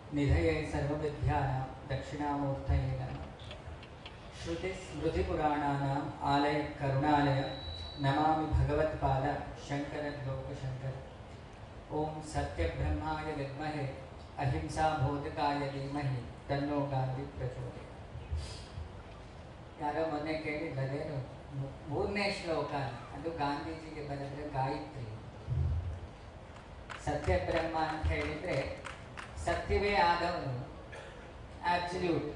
निधये सर्वविद्यानां दक्षिणामूर्तये नमः श्रुतिस्मृतिपुराणानाम् आलय करुणालय नमामि भगवत्पाद शङ्करलोकशङ्कर ॐ सत्यब्रह्माय विद्महे ಅಹಿಂಸಾಬೋಧಕಾಯ ಧೀಮಹಿ ತನ್ನೋ ಗಾಂಧಿ ಪ್ರಚೋದಯ ಯಾರೋ ಮೊನ್ನೆ ಕೇಳಿದ್ದದೇನು ಮೂ- ಮೂರನೇ ಶ್ಲೋಕ ಅದು ಗಾಂಧೀಜಿಗೆ ಬರೆದ್ರೆ ಗಾಯತ್ರಿ ಸತ್ಯಬ್ರಹ್ಮ ಅಂತ ಹೇಳಿದ್ರೆ ಸತ್ಯವೇ ಆದವನು ಆಬ್ಸಲ್ಯೂಟ್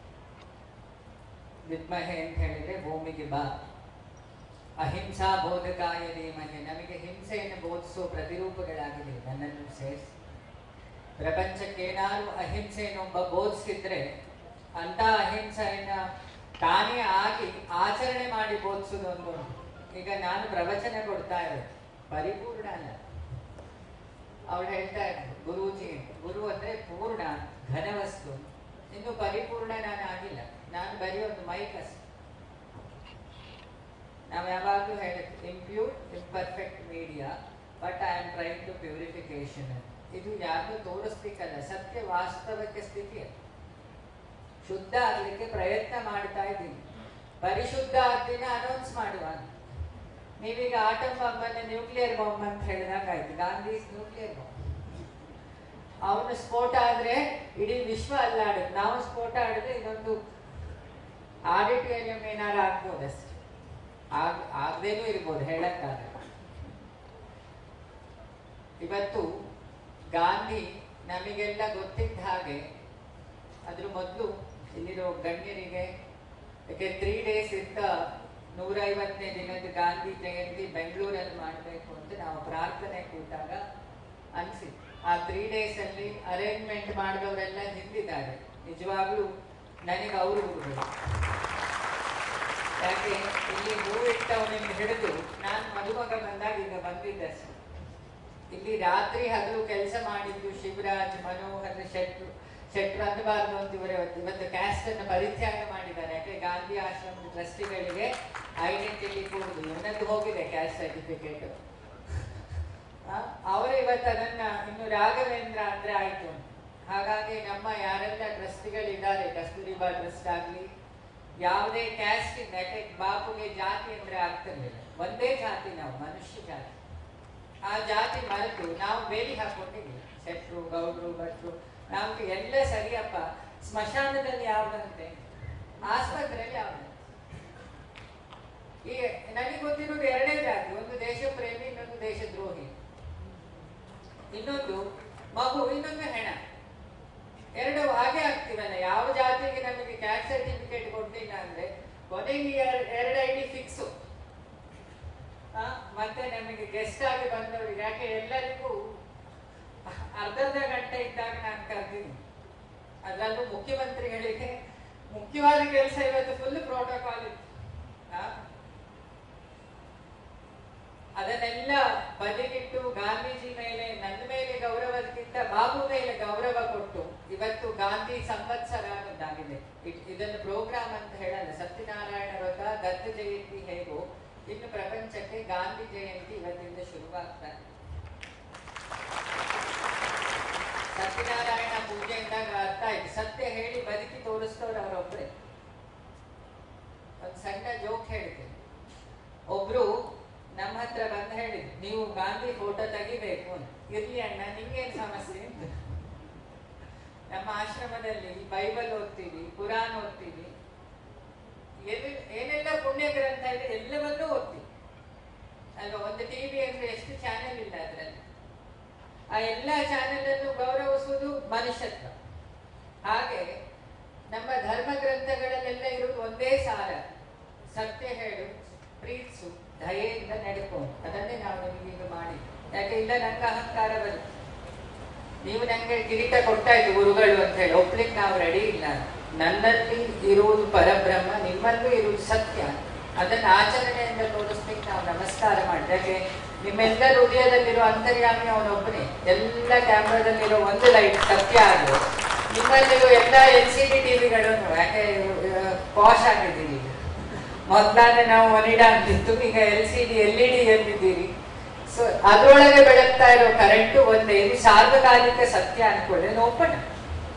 ವಿದ್ಮಹೆ ಅಂತ ಹೇಳಿದ್ರೆ ಭೂಮಿಗೆ ಬಾ ಅಹಿಂಸಾ ಬೋಧಕಾಯ ಧೀಮಹೆ ನಮಗೆ ಹಿಂಸೆಯನ್ನು ಬೋಧಿಸುವ ಪ್ರತಿರೂಪಗಳಾಗಿದೆ ನನ್ನನ್ನು ಸೇರಿಸಿ ಪ್ರಪಂಚಕ್ಕೆ ಏನಾದ್ರು ಅಹಿಂಸೆಯನ್ನು ಒಬ್ಬ ಬೋಧಿಸಿದ್ರೆ ಅಂತ ಅಹಿಂಸೆಯನ್ನ ತಾನೇ ಆಗಿ ಆಚರಣೆ ಮಾಡಿ ಬೋಧಿಸೋದು ಒಂದು ಉಂಟು. ಈಗ ನಾನು ಪ್ರವಚನ ಕೊಡ್ತಾ ಇರೋದು ಪರಿಪೂರ್ಣ ಅಲ್ಲ ಅವಳು ಹೇಳ್ತಾ ಇದ್ರು ಗುರೂಜಿ ಗುರು ಅಂದ್ರೆ ಪೂರ್ಣ ಘನವಸ್ತು ಇನ್ನು ಪರಿಪೂರ್ಣ ನಾನು ಆಗಿಲ್ಲ ನಾನು ಬರೀ ಒಂದು ಮೈಕ್ ಅಷ್ಟೆ ನಾವು ಯಾವಾಗಲೂ ಹೇಳುತ್ತೆ impure imperfect media but I am trying to purification ಇದು ಯಾರಿಗೂ ತೋರಿಸ್ಲಿಕ್ಕಲ್ಲ ಸತ್ಯ ವಾಸ್ತವಕ್ಕೆ ಸ್ಥಿತಿ ಅದು. ಶುದ್ಧ ಆಗ್ಲಿಕ್ಕೆ ಪ್ರಯತ್ನ ಮಾಡ್ತಾ ಇದ್ದೀನಿ ಪರಿಶುದ್ಧ ದಿನ ಅನೌನ್ಸ್ ಮಾಡುವ ನೀವೀಗ ಆಟಮ್ ಬಾಂಬ್ ಅನ್ನ ನ್ಯೂಕ್ಲಿಯರ್ ಬಾಂಬ್ ಅಂತ ಹೇಳಿದಾಗ ಆಯ್ತು ಗಾಂಧಿ ನ್ಯೂಕ್ಲಿಯರ್ ಬಾಂಬ್ ಅವನು ಸ್ಫೋಟ ಆದ್ರೆ ಇಡೀ ವಿಶ್ವ ಅಲ್ಲಾಡುತ್ತೆ ನಾವು ಸ್ಫೋಟ ಆಡಿದ್ರೆ ಇದೊಂದು ಆಡಿಟೋರಿಯಂ ಏನಾರು ಆಗ್ಬೋದು ಅಷ್ಟೇ ಆಗ್ ಆಗದೇನೂ ಇರ್ಬೋದು ಹೇಳಕ್ಕಾಗಲ್ಲ ಇವತ್ತು ಗಾಂಧಿ ನಮಗೆಲ್ಲ ಗೊತ್ತಿದ್ದ ಹಾಗೆ ಅದ್ರ ಮೊದಲು ಇಲ್ಲಿರೋ ಗಣ್ಯರಿಗೆ ಯಾಕೆ ತ್ರೀ ಡೇಸ್ ಇದ್ದ ನೂರೈವತ್ತನೇ ದಿನದ ಗಾಂಧಿ ಜಯಂತಿ ಬೆಂಗಳೂರಲ್ಲಿ ಮಾಡಬೇಕು ಅಂತ ನಾವು ಪ್ರಾರ್ಥನೆ ಕೂತಾಗ ಅನ್ಸಿತ್ತು ಆ ತ್ರೀ ಡೇಸ್ ಅಲ್ಲಿ ಅರೇಂಜ್ಮೆಂಟ್ ಮಾಡಿದವರೆಲ್ಲ ಹಿಂದಿದ್ದಾರೆ ನಿಜವಾಗ್ಲೂ ನನಗೆ ಅವರು ಗುರುಗಳು ಯಾಕೆ ಇಲ್ಲಿ ಹೂವಿಟ್ಟವನಿಂದ ಹಿಡಿದು ನಾನು ಮದುಮಗ ಬಂದಾಗ ಈಗ ಬಂದಿದ್ದಷ್ಟೇ ಇಲ್ಲಿ ರಾತ್ರಿ ಹಗಲು ಕೆಲಸ ಮಾಡಿದ್ದು ಶಿವರಾಜ್ ಮನೋಹರ್ ಶೆಟ್ರು ಶೆಟ್ರು ಅನ್ನಬಾರ್ದು ಅಂತ ಇವರೇ ಇವತ್ತು ಇವತ್ತು ಕ್ಯಾಸ್ಟ್ ಅನ್ನು ಪರಿತ್ಯಾಗ ಮಾಡಿದ್ದಾರೆ ಯಾಕೆ ಗಾಂಧಿ ಆಶ್ರಮದ ಟ್ರಸ್ಟಿಗಳಿಗೆ ಐಡೆಂಟಿಟಿ ಕೊಡುದು ಇವನದ್ದು ಹೋಗಿದೆ ಕ್ಯಾಸ್ಟ್ ಸರ್ಟಿಫಿಕೇಟ್ ಅವರು ಇವತ್ತು ಅದನ್ನ ಇನ್ನು ರಾಘವೇಂದ್ರ ಅಂದ್ರೆ ಆಯ್ತು ಅಂತ. ಹಾಗಾಗಿ ನಮ್ಮ ಯಾರೆಲ್ಲ ಟ್ರಸ್ಟಿಗಳಿದ್ದಾರೆ ಕಸ್ತೂರಿಬಾ ಟ್ರಸ್ಟ್ ಆಗ್ಲಿ ಯಾವುದೇ ಕ್ಯಾಸ್ಟ್ ಇಂದ ಯಾಕೆ ಬಾಪುಗೆ ಜಾತಿ ಅಂದ್ರೆ ಆಗ್ತಿರ್ಲಿಲ್ಲ ಒಂದೇ ಜಾತಿ ನಾವು ಮನುಷ್ಯ ಜಾತಿ ಆ ಜಾತಿ ಮರೆತು ನಾವು ಬೇಲಿ ಹಾಕೊಂಡಿದ್ದೀವಿ ಶೆಟ್ರು ಗೌಡ್ರು ಭಟ್ರು ನಮ್ಗೆ ಎಲ್ಲ ಸರಿಯಪ್ಪ ಸ್ಮಶಾನದಲ್ಲಿ ಯಾವ್ದಂತೆ ಆಸ್ಪತ್ರೆಯಲ್ಲಿ ಯಾವ್ದಂತೆ ಈ ನನಗೆ ಗೊತ್ತಿರೋದು ಎರಡೇ ಜಾತಿ ಒಂದು ದೇಶ ಪ್ರೇಮಿ ಇನ್ನೊಂದು ದೇಶದ್ರೋಹಿ ಇನ್ನೊಂದು ಮಗು ಇನ್ನೊಂದು ಹೆಣ ಎರಡು ಹಾಗೆ ಆಗ್ತೀವಲ್ಲ ಯಾವ ಜಾತಿಗೆ ನಮಗೆ ಕ್ಯಾಸ್ಟ್ ಸರ್ಟಿಫಿಕೇಟ್ ಕೊಡ್ತಿಲ್ಲ ಅಂದ್ರೆ ಕೊನೆಗೆ ಎರ- ಎರಡು ಐ ಡಿ ಫಿಕ್ಸು ಮತ್ತೆ ನಮಗೆ ಗೆಸ್ಟ್ ಆಗಿ ಬಂದವರಿಗೆ ಯಾಕೆ ಎಲ್ಲರಿಗೂ ಅರ್ಧರ್ಧ ಗಂಟೆ ಇದ್ದಾಗ ನಾನು ಕರೆದಿನಿ ಅದರಲ್ಲೂ ಮುಖ್ಯಮಂತ್ರಿಗಳಿಗೆ ಮುಖ್ಯವಾದ ಕೆಲಸ ಇವತ್ತು ಫುಲ್ ಪ್ರೋಟೋಕಾಲ್ ಇತ್ತು ಆ? ಅದನ್ನೆಲ್ಲ ಬದಿಗಿಟ್ಟು ಗಾಂಧೀಜಿ ಮೇಲೆ ನನ್ನ ಮೇಲೆ ಗೌರವಕ್ಕಿಂತ ಬಾಬು ಮೇಲೆ ಗೌರವ ಕೊಟ್ಟು ಇವತ್ತು ಗಾಂಧಿ ಸಂವತ್ಸರ ಅನ್ನೋದಾಗಿದೆ ಇದ್- ಇದನ್ನು ಪ್ರೋಗ್ರಾಮ್ ಅಂತ ಹೇಳಲ್ಲ ಸತ್ಯನಾರಾಯಣ ವ್ರತ ದತ್ತ ಜಯಂತಿ ಹೇಗೋ ಇನ್ನು ಪ್ರಪಂಚಕ್ಕೆ ಗಾಂಧಿ ಜಯಂತಿ ಇವತ್ತಿಂದ ಶುರುವಾಗ್ತಾ ಇದೆ. ಸತ್ಯನಾರಾಯಣ ಪೂಜೆ ಅಂದಾಗ ಅರ್ಥ ಆಯ್ತು ಸತ್ಯ ಹೇಳಿ ಬದುಕಿ ತೋರಿಸ್ತವ್ರು ಅವರೊಬ್ಬರೇ ಒಂದು ಸಣ್ಣ ಜೋಕ್ ಹೇಳ್ತೀನಿ ಒಬ್ರು ನಮ್ಮ ಹತ್ರ ಬಂದು ಹೇಳಿದ್ರು ನೀವು ಗಾಂಧಿ ಫೋಟೋ ತೆಗಿಬೇಕು ಅಂತ ಇರ್ಲಿ ಅಣ್ಣ ನಿಮ್ಗೇನ್ ಸಮಸ್ಯೆ ಅಂತ ನಮ್ಮ ಆಶ್ರಮದಲ್ಲಿ ಬೈಬಲ್ ಓದ್ತೀವಿ ಕುರಾನ್ ಓದ್ತೀವಿ ಏನೆ- ಏನೆಲ್ಲ ಪುಣ್ಯ ಗ್ರಂಥ ಇದೆ ಎಲ್ಲವನ್ನೂ ಓದ್ತೀವಿ ಅಲ್ವಾ ಒಂದು ಟಿವಿ ಅಂದ್ರೆ ಎಷ್ಟು ಚಾನೆಲ್ ಇಲ್ಲ ಅದರಲ್ಲಿ ಆ ಎಲ್ಲ ಚಾನೆಲ್ ಅನ್ನು ಗೌರವಿಸುವುದು ಮನುಷ್ಯತ್ವ ಹಾಗೆ ನಮ್ಮ ಧರ್ಮ ಗ್ರಂಥಗಳಲ್ಲೆಲ್ಲ ಇರುವುದು ಒಂದೇ ಸಾರ ಸತ್ಯ ಹೇಳು ಪ್ರೀತಿಸು ದಯೆಯಿಂದ ನಡ್ಕೊ ಅದನ್ನೇ ನಾವು ನಿಮಗೆ ಈಗ ಮಾಡಿ ಯಾಕೆ ಇಲ್ಲ ನಂಗೆ ಅಹಂಕಾರ ಬರುತ್ತೆ ನೀವು ನಂಗೆ ಕಿರೀಟ ಕೊಡ್ತಾ ಇದ್ದು ಗುರುಗಳು ಅಂತ ಹೇಳಿ ಒಪ್ಲಿಕ್ಕೆ ನಾವು ರೆಡಿ ಇಲ್ಲ ನನ್ನಲ್ಲಿ ಇರುವುದು ಪರಬ್ರಹ್ಮ ನಿಮ್ಮಲ್ಲೂ ಇರುವುದು ಸತ್ಯ ಅದನ್ನ ಆಚರಣೆಯಿಂದ ತೋರಿಸ್ಲಿಕ್ಕೆ ನಾವು ನಮಸ್ಕಾರ ಮಾಡಿ ಯಾಕೆ ನಿಮ್ಮೆಲ್ಲರ ಹೃದಯದಲ್ಲಿರೋ ಅಂತರ್ಯಾಮಿ ಅವನೊಬ್ಬನೇ ಎಲ್ಲ ಕ್ಯಾಮ್ರಾದಲ್ಲಿರೋ ಒಂದು ಲೈಟ್ ಸತ್ಯ ಅದು ನಿಮ್ಮಲ್ಲಿರೋ ಎಲ್ಲ ಎಲ್ ಸಿ ಡಿ ಟಿವಿಗಳನ್ನು ಯಾಕೆ ಪಾಶ್ ಆಗಿದ್ದೀರಿ ಈಗ ಮೊದಲಾದ್ರೆ ನಾವು ಒನಿಡಾ ಅಂತಿತ್ತು ಈಗ L C D L E D ಎಂದಿದ್ದೀರಿ ಸೊ ಅದರೊಳಗೆ ಬೆಳಗ್ತಾ ಇರೋ ಕರೆಂಟು ಒಂದೇ ಇದು ಸಾರ್ವಕಾಲಿಕ ಸತ್ಯ ಅನ್ಕೊಳ್ಳಿ ಓಪನ್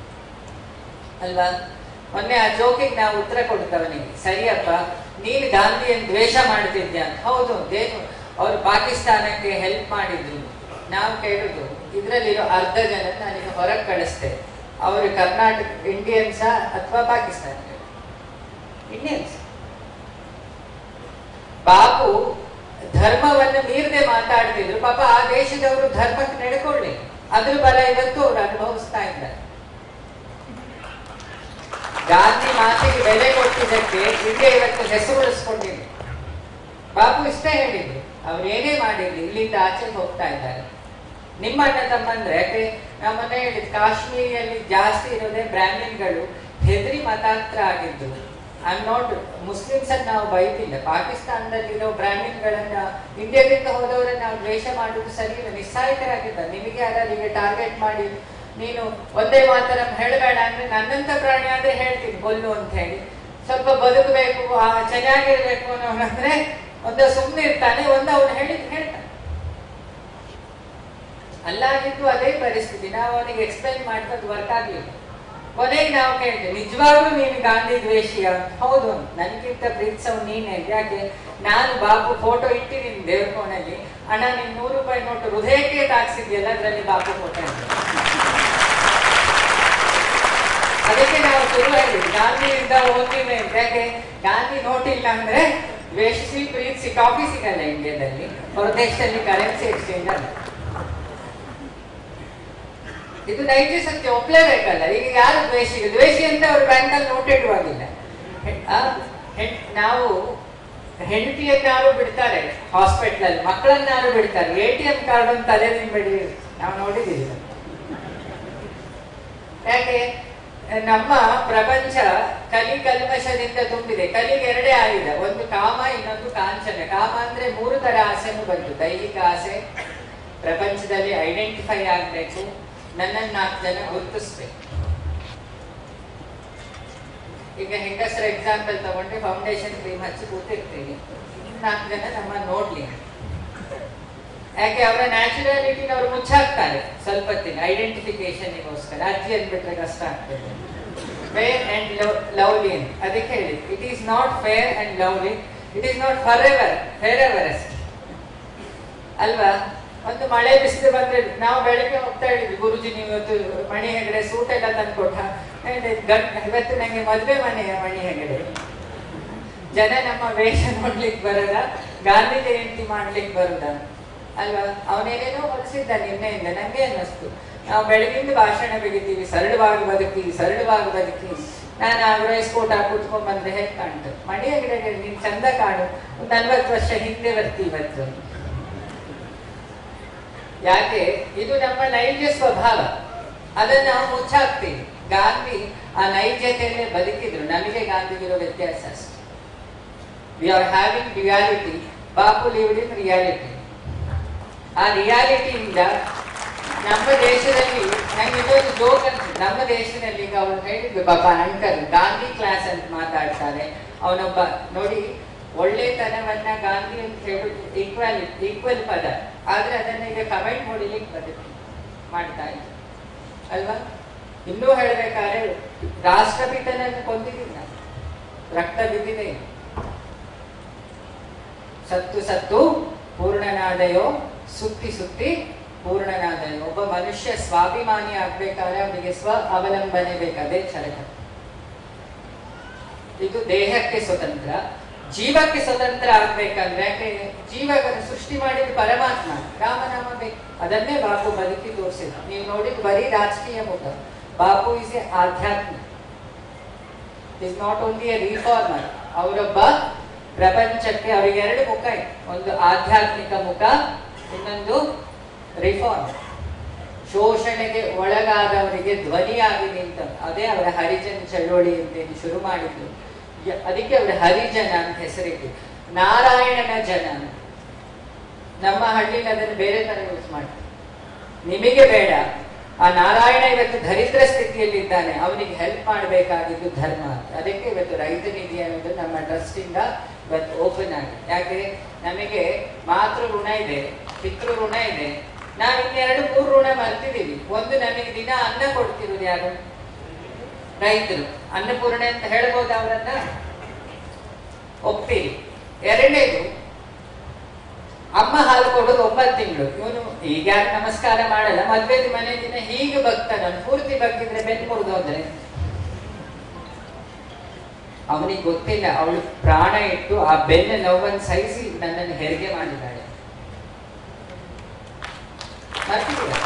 ಅಲ್ವಾ ಮೊನ್ನೆ ಆ ಜೋಕಿಗೆ ನಾವು ಉತ್ತರ ಕೊಡ್ತವನಿಗೆ ಸರಿಯಪ್ಪ ನೀನು ಗಾಂಧಿಯನ್ನು ದ್ವೇಷ ಮಾಡ್ತಿದ್ಯಾ ಅಂತ ಹೌದು ದೇನು ಅವ್ರು ಪಾಕಿಸ್ತಾನಕ್ಕೆ ಹೆಲ್ಪ್ ಮಾಡಿದ್ರು ನಾವು ಕೇಳುದು ಇದ್ರಲ್ಲಿರೋ ಅರ್ಧ ಜನ ನನಗೆ ಹೊರಗೆ ಕಳಿಸ್ತೆ ಅವರು ಕರ್ನಾಟಕ ಇಂಡಿಯನ್ಸಾ ಅಥವಾ ಪಾಕಿಸ್ತಾನ ಇಂಡಿಯನ್ಸ್ ಬಾಪು ಧರ್ಮವನ್ನು ಮೀರದೆ ಮಾತಾಡ್ತಿದ್ರು ಪಾಪ ಆ ದೇಶದವರು ಧರ್ಮಕ್ಕೆ ನಡ್ಕೊಳ್ಳಿ ಅದ್ರ ಬಲ ಇವತ್ತು ಅವ್ರು ಅನುಭವಿಸ್ತಾ ಇದ್ದಾರೆ ಗಾಂಧಿ ಮಾತಿಗೆ ಬೆಲೆ ಕೊಟ್ಟಿದ್ದಕ್ಕೆ ಇಂಡಿಯಾ ಇವತ್ತು ಹೆಸರು ಉಳಿಸ್ಕೊಂಡಿದೆ ಬಾಪು ಇಷ್ಟೇ ಹೇಳಿದ್ರು ಅವ್ರು ಏನೇ ಮಾಡಿರ್ಲಿ ಇಲ್ಲಿಂದ ಆಚೆಗೆ ಹೋಗ್ತಾ ಇದ್ದಾರೆ ನಿಮ್ಮ ಅಣ್ಣ ತಮ್ಮಂದ್ರೆ ಯಾಕೆ ನಮ್ಮನ್ನ ಹೇಳಿದ್ ಕಾಶ್ಮೀರಿಯಲ್ಲಿ ಜಾಸ್ತಿ ಇರೋದೇ ಬ್ರಾಹ್ಮಿನ್ಗಳು ಹೆದರಿ ಮತಾಂತರ ಆಗಿದ್ದು ಐ ನಾಟ್ ಮುಸ್ಲಿಮ್ಸ್ ಅನ್ನ ನಾವು ಬೈತಿಲ್ಲ ಪಾಕಿಸ್ತಾನದಲ್ಲಿರೋ ಬ್ರಾಹ್ಮಿನ್ಗಳನ್ನ ಇಂಡಿಯಾದಿಂದ ಹೋದವರನ್ನ ನಾವು ದ್ವೇಷ ಮಾಡುವುದು ಸರಿ ಇಲ್ಲ ನಿಸ್ಸಾಯಿತರಾಗಿದ್ದಾರೆ ನಿಮಗೆ ಯಾರಿಗೆ ಟಾರ್ಗೆಟ್ ಮಾಡಿ ನೀನು ಒಂದೇ ಮಾತರ ಹೇಳಬೇಡ ಅಂದ್ರೆ ನನ್ನಂತ ಪ್ರಾಣಿ ಆದ್ರೆ ಹೇಳ್ತೀನಿ ಕೊಲ್ಲು ಅಂತ ಹೇಳಿ ಸ್ವಲ್ಪ ಬದುಕಬೇಕು ಆ ಚೆನ್ನಾಗಿರ್ಬೇಕು ಅನ್ನೋನಂದ್ರೆ ಒಂದು ಸುಮ್ಮನೆ ಇರ್ತಾನೆ ಒಂದು ಅವನು ಹೇಳಿದ್ ಹೇಳ್ತಾನೆ ಅಲ್ಲಾಗಿದ್ದು ಅದೇ ಪರಿಸ್ಥಿತಿ ನಾವು ಅವನಿಗೆ ಎಕ್ಸ್ಪ್ಲೈನ್ ಮಾಡ್ಕೊಂಡು ವರ್ಕ್ ಆಗ್ಲಿಲ್ಲ ಕೊನೆಗೆ ನಾವು ಕೇಳಿದ್ವಿ ನಿಜವಾಗ್ಲೂ ನೀನು ಗಾಂಧಿ ದ್ವೇಷಿಯ ಹೌದು ನನ್ಗಿಂತ ಪ್ರೀತಿಸವ್ ನೀನೆ ಯಾಕೆ ನಾನು ಬಾಬು ಫೋಟೋ ಇಟ್ಟಿದ್ದೀನಿ ದೇವ್ರ ಕೋಣಲ್ಲಿ ಅಣ್ಣ ನೀನ್ ನೂರು ರೂಪಾಯಿ ನೋಟು ಹೃದಯಕ್ಕೆ ತಾಕ್ಸಿದ್ಯಲ್ಲ ಅದ್ರಲ್ಲಿ ಬಾಬು ಫೋಟೋ ಇದೆ ಅದಕ್ಕೆ ನಾವು ಶುರು ಹೇಳಿದ್ವಿ ಗಾಂಧಿಯಿಂದ ಹೋಗಿವೆ ಅಂತ ಯಾಕೆ ಗಾಂಧಿ ನೋಟ್ ಇಲ್ಲ ಅಂದ್ರೆ ದ್ವೇಷಿಸಿ ಪ್ರೀತಿಸಿ ಕಾಫಿ ಸಿಗಲ್ಲ ಇಂಡಿಯಾದಲ್ಲಿ ಹೊರ ದೇಶದಲ್ಲಿ ಕರೆನ್ಸಿ ಎಕ್ಸ್ಚೇಂಜ್ ಅಲ್ಲ ಇದು ನೈಜ ಸತ್ಯ ಒಪ್ಲೇಬೇಕಲ್ಲ ಈಗ ಯಾರು ದ್ವೇಷಿ ದ್ವೇಷಿ ಅಂತ ಅವ್ರು ಬ್ಯಾಂಕಲ್ಲಿ ನೋಟ್ ಇಡುವಾಗಿಲ್ಲ ಹೆ- ಆ, ಹೆ- ನಾವು ಹೆಂಡತಿಯನ್ನಾರು ಬಿಡ್ತಾರೆ ಹಾಸ್ಪಿಟಲ್ ಅಲ್ಲಿ ಮಕ್ಕಳನ್ನಾರು ಬಿಡ್ತಾರೆ ಎ ಟಿ ಎಂ ಕಾರ್ಡ್ ಅಂತ ಅದೇ ಬಿಡಿ ನಾವು ನೋಡಿದ್ದೀವಿ ಯಾಕೆ ನಮ್ಮ ಪ್ರಪಂಚ ಕಲಿ ಕಲ್ಮಶದಿಂದ ತುಂಬಿದೆ ಕಲಿಗೆ ಎರಡೇ ಆಗಿದೆ ಒಂದು ಕಾಮ ಇನ್ನೊಂದು ಕಾಂಚನ ಕಾಮ ಅಂದ್ರೆ ಮೂರು ತರ ಆಸೆನೂ ಬಂತು ದೈಹಿಕ ಆಸೆ ಪ್ರಪಂಚದಲ್ಲಿ ಐಡೆಂಟಿಫೈ ಆಗ್ಬೇಕು ನನ್ನನ್ನು ನಾಲ್ಕು ಜನ ಗುರುತಿಸ್ಬೇಕು ಈಗ ಹೆಂಗಸರ ಎಕ್ಸಾಂಪಲ್ ತಗೊಂಡ್ರೆ ಫೌಂಡೇಶನ್ ಕ್ರೀಮ್ ಹಚ್ಚಿ ಕೂತಿರ್ತೀವಿ ನಾಲ್ಕು ಜನ ನಮ್ಮ ನೋಡ್ಲಿ ಯಾಕೆ ಅವರ ನ್ಯಾಚುರಾಲಿಟಿನ ಅವ್ರು ಮುಚ್ಚಾಕ್ತಾರೆ ಸ್ವಲ್ಪ ಹೊತ್ತಿನ ಐಡೆಂಟಿಫಿಕೇಶನ್ಗೋಸ್ಕರ ಅಜ್ಜಿ ಅಂದ್ಬಿಟ್ರೆ ಕಷ್ಟ ಆಗ್ತದೆ ಫೇರ್ ಅಂಡ್ ಲವ್ಲಿ ಅಂತ ಅದಕ್ಕೆ ಹೇಳಿ it is not fair and lovely it is not for ever fair ever ಅಷ್ಟೇ ಅಲ್ವಾ ಒಂದು ಮಳೆ ಬಿಸಿಲು ಬಂದ್ರೆ ನಾವು ಬೆಳಗ್ಗೆ ಹೋಗ್ತಾ ಇದ್ವಿ ಗುರುಜಿ ನೀವು ಇವತ್ತು ಮಣಿ ಹೆಗಡೆ ಸೂಟ್ ಎಲ್ಲ ತಂದ್ಕೊಟ್ಟ ಹೇಳಿದೆ, ಗಂಡ್ ಇವತ್ತು ನಂಗೆ ಮದ್ವೆ ಮನೆಯ ಮಣಿ ಹೆಗಡೆ ಜನ ನಮ್ಮ ವೇಷ ನೋಡ್ಲಿಕ್ಕೆ ಬರದ ಗಾಂಧಿ ಜಯಂತಿ ಮಾಡ್ಲಿಕ್ಕೆ ಬರುದ ಅಲ್ವಾ ಅವನೇನೇನೋ ಹೊಲಿಸಿದ್ದ ನಿನ್ನೆಯಿಂದ ನಂಗೆ ಅನ್ನಿಸ್ತು ನಾವು ಬೆಳಗಿಂದ ಭಾಷಣ ಬಿಗಿತೀವಿ ಸರಳವಾಗಿ ಬದುಕಿ ಸರಳವಾಗಿ ಬದುಕಿ ನಾನು ಆಗ್ರೈಸ್ ಕೋಟ ಕೂತ್ಕೊಂಡ್ ಬಂದ್ರೆ ಹೇಗೆ ಕಾಣ್ತು ಮಣಿ ಹೆಗಡೆ ನೀನ್ ಚಂದ ಕಾಣು ಒಂದು ನಲ್ವತ್ತು ವರ್ಷ ಹಿಂದೆ ಬರ್ತಿ ಇವತ್ತು ಯಾಕೆ ಇದು ನಮ್ಮ ನೈಜ ಸ್ವಭಾವ ಅದನ್ನ ನಾವು ಮುಚ್ಚಾಕ್ತೀವಿ ಗಾಂಧಿ ಆ ನೈಜತೆಯಲ್ಲೇ ಬದುಕಿದ್ರು ನಮಗೆ ಗಾಂಧಿಗಿರೋ ವ್ಯತ್ಯಾಸ ಅಷ್ಟೇ we are having reality Bapu lived in reality ಆ ರಿಯಾಲಿಟಿಯಿಂದ ನಮ್ಮ ದೇಶದಲ್ಲಿ ನಂಗೆ ಇನ್ನೊಂದು ಜೋಕ್ ಅಂತ ನಮ್ಮ ದೇಶದಲ್ಲಿ ಈಗ ಅವ್ರು ಹೇಳಿದ್ರು ಪಾಪ ಅಂಕಲ್ ಗಾಂಧಿ ಕ್ಲಾಸ್ ಅಂತ ಮಾತಾಡ್ತಾರೆ ಅವನೊಬ್ಬ ನೋಡಿ ಒಳ್ಳೆತನವನ್ನ ಗಾಂಧಿ ಅಂತ ಹೇಳುದು ಈಕ್ವಲ್ ಈಕ್ವಲ್ ಪದ ಆದ್ರೆ ಅದನ್ನ ಈಗ ಕಮೆಂಟ್ ಹೊಡಿಲಿಕ್ಕೆ ಬದುಕು ಮಾಡ್ತಾ ಇದ್ರು ಅಲ್ವಾ ಇನ್ನೂ ಹೇಳ್ಬೇಕಾದ್ರೆ ರಾಷ್ಟ್ರಪಿತನನ್ನು ಕೊಂದಿದ್ದೀನಿ ನಾನು ರಕ್ತ ಬಿದ್ದಿದೆ ಸತ್ತು ಸತ್ತು ಪೂರ್ಣನಾದಯೋ ಸುತ್ತಿ ಸುತ್ತಿ ಪೂರ್ಣನಾದಯೋ ಒಬ್ಬ ಮನುಷ್ಯ ಸ್ವಾಭಿಮಾನಿ ಆಗ್ಬೇಕಾದ್ರೆ ಅವನಿಗೆ ಸ್ವ ಅವಲಂಬನೆ ಬೇಕು ಅದೇ ಚರಕ ಇದು ದೇಹಕ್ಕೆ ಸ್ವತಂತ್ರ ಜೀವಕ್ಕೆ ಸ್ವತಂತ್ರ ಆಗ್ಬೇಕಂದ್ರೆ ಯಾಕೆ ಜೀವ ಸೃಷ್ಟಿ ಮಾಡಿದ ಪರಮಾತ್ಮ ರಾಮನಾಮ ಬೇಕು ಅದನ್ನೇ ಬಾಪು ಬದುಕಿ ತೋರಿಸಿದ ನೀವು ನೋಡಿದ್ ಬರೀ ರಾಜಕೀಯ ಮುಖ Bapu is a adhyatma is not only a reformer ಅವರೊಬ್ಬ ಪ್ರಪಂಚಕ್ಕೆ ಅವರಿಗೆ ಎರಡು ಮುಖ ಇದೆ ಒಂದು ಆಧ್ಯಾತ್ಮಿಕ ಮುಖ ಇನ್ನೊಂದು ರಿಫಾರ್ಮ್ ಶೋಷಣೆಗೆ ಒಳಗಾದವರಿಗೆ ಧ್ವನಿಯಾಗಿ ನಿಂತ ಅದೇ ಅವರ ಹರಿಜನ್ ಚಳವಳಿ ಅಂತೇಳಿ ಶುರು ಮಾಡಿದ್ರು ಯ- ಅದಕ್ಕೆ ಅವರ ಹರಿಜನ ಅಂತ ಹೆಸರಿಟ್ಟು ನಾರಾಯಣನ ಜನ ಅಂತ. ನಮ್ಮ ಹಳ್ಳಿಲಿ ಅದನ್ನು ಬೇರೆ ತರ ಯೂಸ್ ಮಾಡ್ತಾರೆ ನಿಮಗೆ ಬೇಡ ಆ ನಾರಾಯಣ ಇವತ್ತು ದರಿದ್ರ ಸ್ಥಿತಿಯಲ್ಲಿದ್ದಾನೆ ಅವನಿಗೆ ಹೆಲ್ಪ್ ಮಾಡಬೇಕಾಗಿದ್ದು ಧರ್ಮ ಅಂತ. ಅದಕ್ಕೆ ಇವತ್ತು ರೈತ ನಿಧಿ ಅನ್ನೋದು ನಮ್ಮ ಟ್ರಸ್ಟ್ ಇಂದ ಇವತ್ತು ಓಪನ್ ಆಗಿದೆ ಯಾಕೆ ನಮಗೆ ಮಾತೃ ಋಣ ಇದೆ ಪಿತೃ ಋಣ ಇದೆ ನಾವು ಇನ್ನೆರಡು ಮೂರು ಋಣ ಮರ್ತಿದೀವಿ ಒಂದು ನಮಗೆ ದಿನ ಅನ್ನ ಕೊಡ್ತಿರೋದು ಯಾರು ರೈತರು ಅನ್ನಪೂರ್ಣೆ ಅಂತ ಹೇಳ್ಬೋದು ಅವರನ್ನ ಒಪ್ತೀರಿ ಎರಡನೇದು ಅಮ್ಮ ಹಾಲು ಕೊಡೋದು ಒಂಬತ್ತು ತಿಂಗಳು ಇವನು ಈಗ ಯಾರು ನಮಸ್ಕಾರ ಮಾಡಲ್ಲ ಮದ್ವೆ ಮನೆ ದಿನ ಹೀಗೆ ಬಗ್ತಾನ ಪೂರ್ತಿ ಬಗ್ಗಿದ್ರೆ ಬೆನ್ನು ಮುರಿದು ಹೋದ್ರೆ ಅವನಿಗೆ ಗೊತ್ತಿಲ್ಲ ಅವಳು ಪ್ರಾಣ ಇಟ್ಟು ಆ ಬೆನ್ನ ನೋವನ್ನು ಸಹಿಸಿ ನನ್ನನ್ನು ಹೆರಿಗೆ ಮಾಡಿದ್ದಾಳೆ ಮರ್ತಿದ್ದೀರಾ?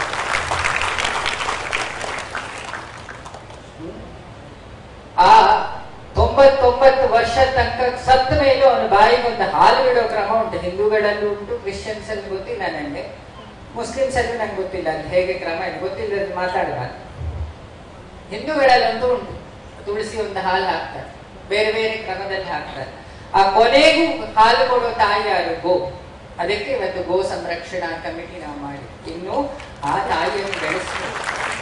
ಹ್ಮ್? ಆ ತೊಂಬತ್ತೊಂಬತ್ತು ವರ್ಷ ತನಕ ಸತ್ತ ಮೇಲೂ ಅವನ ಬಾಯಿಗೆ ಒಂದು ಹಾಲು ಬಿಡೋ ಕ್ರಮ ಉಂಟು ಹಿಂದೂಗಳಲ್ಲೂ ಉಂಟು ಕ್ರಿಶ್ಚಿಯನ್ಸ್ ಅಲ್ಲಿ ಗೊತ್ತಿಲ್ಲ ನನಗೆ ಮುಸ್ಲಿಮ್ಸ್ ಅಲ್ಲೂ ನಂಗೆ ಗೊತ್ತಿಲ್ಲ ಅದು ಹೇಗೆ ಕ್ರಮ ಇದೆ ಗೊತ್ತಿಲ್ಲ ಮಾತಾಡಬಾರ್ದು ಹಿಂದೂಗಳಲ್ಲಂತೂ ಉಂಟು ತುಳಸಿ ಒಂದು ಹಾಲು ಹಾಕ್ತಾರೆ ಬೇರೆ ಬೇರೆ ಕ್ರಮದಲ್ಲಿ ಹಾಕ್ತಾರೆ ಆ ಕೊನೆಗೂ ಹಾಲು ಕೊಡೋ ತಾಯಿ ಯಾರು ಗೋ ಅದಕ್ಕೆ ಇವತ್ತು ಗೋ ಸಂರಕ್ಷಣಾ ಕಮಿಟಿ ನಾವು ಮಾಡಿ ಇನ್ನು ಆ ತಾಯಿಯನ್ನು ಬೆಳೆಸಬೇಕು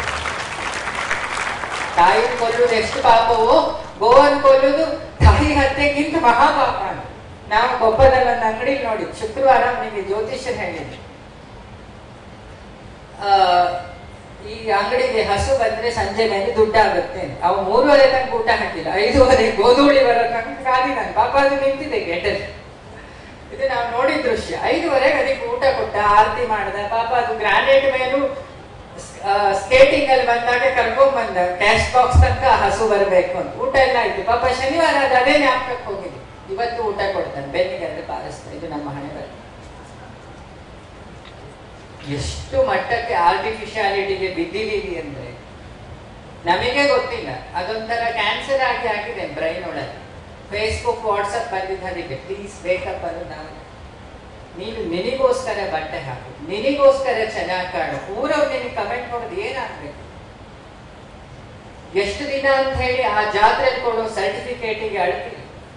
ತಾಯಿ ಕೊಲ್ಲುವುದು ಎಷ್ಟು ಪಾಪವೋ ಗೋವನ್ನು ಕೊಲ್ಲುವುದು ತಾಯಿ ಹತ್ಯೆಗಿಂತ ಮಹಾಪಾಪ ಅಂತ. ನಾವು ಕೊಪ್ಪದಲ್ಲಿ ಒಂದು ಅಂಗಡಿ ನೋಡಿ ಶುಕ್ರವಾರ ಅವನಿಗೆ ಜ್ಯೋತಿಷ್ಯರು ಹೇಳಿದ್ರು ಆ, ಈ ಅಂಗಡಿಗೆ ಹಸು ಬಂದ್ರೆ ಸಂಜೆ ಮೇಲೆ ದುಡ್ಡಾಗುತ್ತೆ ಅಂತ. ಅವ ಮೂರುವರೆ ತನಕ ಊಟ ಹಾಕಿಲ್ಲ ಐದೂವರೆ ಗೋಧೂಳಿ ಬರೋ ತನಕ ಕಾದಿದ್ದಾನೆ ಪಾಪ ಅದು ನಿಂತಿದೆ ಗೇಟಲ್ಲಿ ಇದು ನಾವು ನೋಡಿದ ದೃಶ್ಯ ಐದುವರೆಗೆ ಅದಕ್ಕೆ ಊಟ ಕೊಟ್ಟ ಆರತಿ ಮಾಡ್ದ ಪಾಪ ಅದು ಗ್ರಾನೈಟ್ ಮೇಲೂ ಸ್ಕೇಟಿಂಗ್ ಅಲ್ಲಿ ಬಂದಾಗ ಕರ್ಕೊಂಡ್ ಬಂದ ಕ್ಯಾಶ್ ಬಾಕ್ಸ್ ತನಕ ಹಸು ಬರಬೇಕು ಅಂತ ಊಟ ಎಲ್ಲ ಆಯ್ತು ಪಾಪ ಶನಿವಾರ ಅದು ಅದೇ ಜ್ಞಾಪಕಕ್ಕೆ ಹೋಗಿದೆ ಇವತ್ತು ಊಟ ಕೊಡ್ತಾನೆ ಬೆನ್ನಿಗೆ ಅಂದ್ರೆ ಪಾಲಿಸ್ತಾ ಇದು ನಮ್ಮ ಹಣೆ ಬರ ಎಷ್ಟು ಮಟ್ಟಕ್ಕೆ ಆರ್ಟಿಫಿಶಿಯಾಲಿಟಿಗೆ ಬಿದ್ದಿದ್ದೀವಿ ಅಂದ್ರೆ ನಮಗೆ ಗೊತ್ತಿಲ್ಲ ಅದೊಂಥರ ಕ್ಯಾನ್ಸರ್ ಆಗಿ ಆಗಿದೆ ಬ್ರೈನ್ ಒಳಗೆ ಫೇಸ್ಬುಕ್ ವಾಟ್ಸಪ್ ಬಂದಿದ್ದು ಅದಕ್ಕೆ ಪ್ಲೀಸ್ ಬೇಕಪ್ ಅದು ನಾವು ನೀನು ನಿನಿಗೋಸ್ಕರ ಬಟ್ಟೆ ಹಾಕು ನಿನಿಗೋಸ್ಕರ ಚೆನ್ನಾಗಿ ಕಾಣು ಊರವ್ರು ನಿನಗೆ ಕಮೆಂಟ್ ಮಾಡೋದು ಏನಾಗ್ಬೇಕು ಎಷ್ಟು ದಿನ ಅಂತ ಹೇಳಿ ಆ ಜಾತ್ರೆಯಲ್ಲಿ ಕೊಡೋ ಸರ್ಟಿಫಿಕೇಟಿಗೆ ಅಳ್ತೀವಿ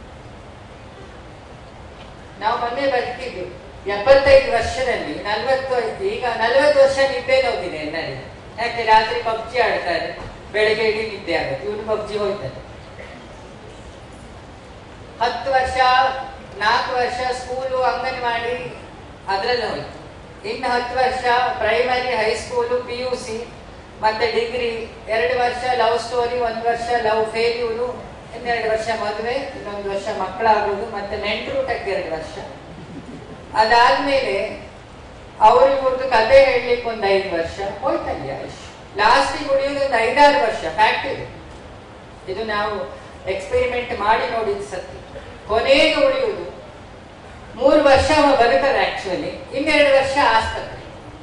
ನಾವು ಮೊನ್ನೆ ಬದುಕಿದ್ದು ಎಪ್ಪತ್ತೈದು ವರ್ಷದಲ್ಲಿ ನಲ್ವತ್ತು ಈಗ ನಲ್ವತ್ತು ವರ್ಷ ನಿದ್ದೆ ಹೋಗಿದೆ ಎಲ್ಲರಿಗೂ ಯಾಕೆ ರಾತ್ರಿ ಪಬ್ಜಿ ಆಡ್ತಾರೆ ಬೆಳಗ್ಗೆ ಇಡೀ ನಿದ್ದೆ ಆಗುತ್ತೆ ಇವನು ಪಬ್ಜಿ ಹೋಗ್ತಾರೆ ಹತ್ತು ವರ್ಷ ನಾಲ್ಕು ವರ್ಷ ಸ್ಕೂಲು ಅಂಗನವಾಡಿ ಅದ್ರಲ್ಲಿ ಹೋಯ್ತು ಇನ್ನು ಹತ್ತು ವರ್ಷ primary high school P U C ಮತ್ತೆ ಡಿಗ್ರಿ ಎರಡು ವರ್ಷ ಲವ್ ಸ್ಟೋರಿ ಒಂದು ವರ್ಷ ಲವ್ ಫೇಲ್ಯೂರು ಇನ್ನೆರಡು ವರ್ಷ ಮದುವೆ ಇನ್ನೊಂದು ವರ್ಷ ಮಕ್ಕಳಾಗೋದು ಮತ್ತೆ ನೆಂಟರೂಟಕ್ಕೆ ಎರಡು ವರ್ಷ ಅದಾದ್ಮೇಲೆ ಅವ್ರು ಇವ್ರದ್ದು ಕತೆ ಹೇಳಲಿಕ್ಕೆ ಒಂದು ಐದು ವರ್ಷ ಹೋಯ್ತಲ್ಲಿ ಆಯುಷ್ ಲಾಸ್ಟಿಗೆ ಉಳಿಯೋದು ಒಂದು ಐದಾರು ವರ್ಷ ಫ್ಯಾಕ್ಟ್ ಇದೆ ಇದು ನಾವು ಎಕ್ಸ್ಪೆರಿಮೆಂಟ್ ಮಾಡಿ ನೋಡಿದ ಸತ್ಯ ಕೊನೆಗೆ ಉಳಿಯುವುದು ಮೂರು ವರ್ಷ ಅವ ಬದುಕದ ಆಕ್ಚುಲಿ ಇನ್ನೆರಡು ವರ್ಷ ಆಸ್ಪತ್ರೆ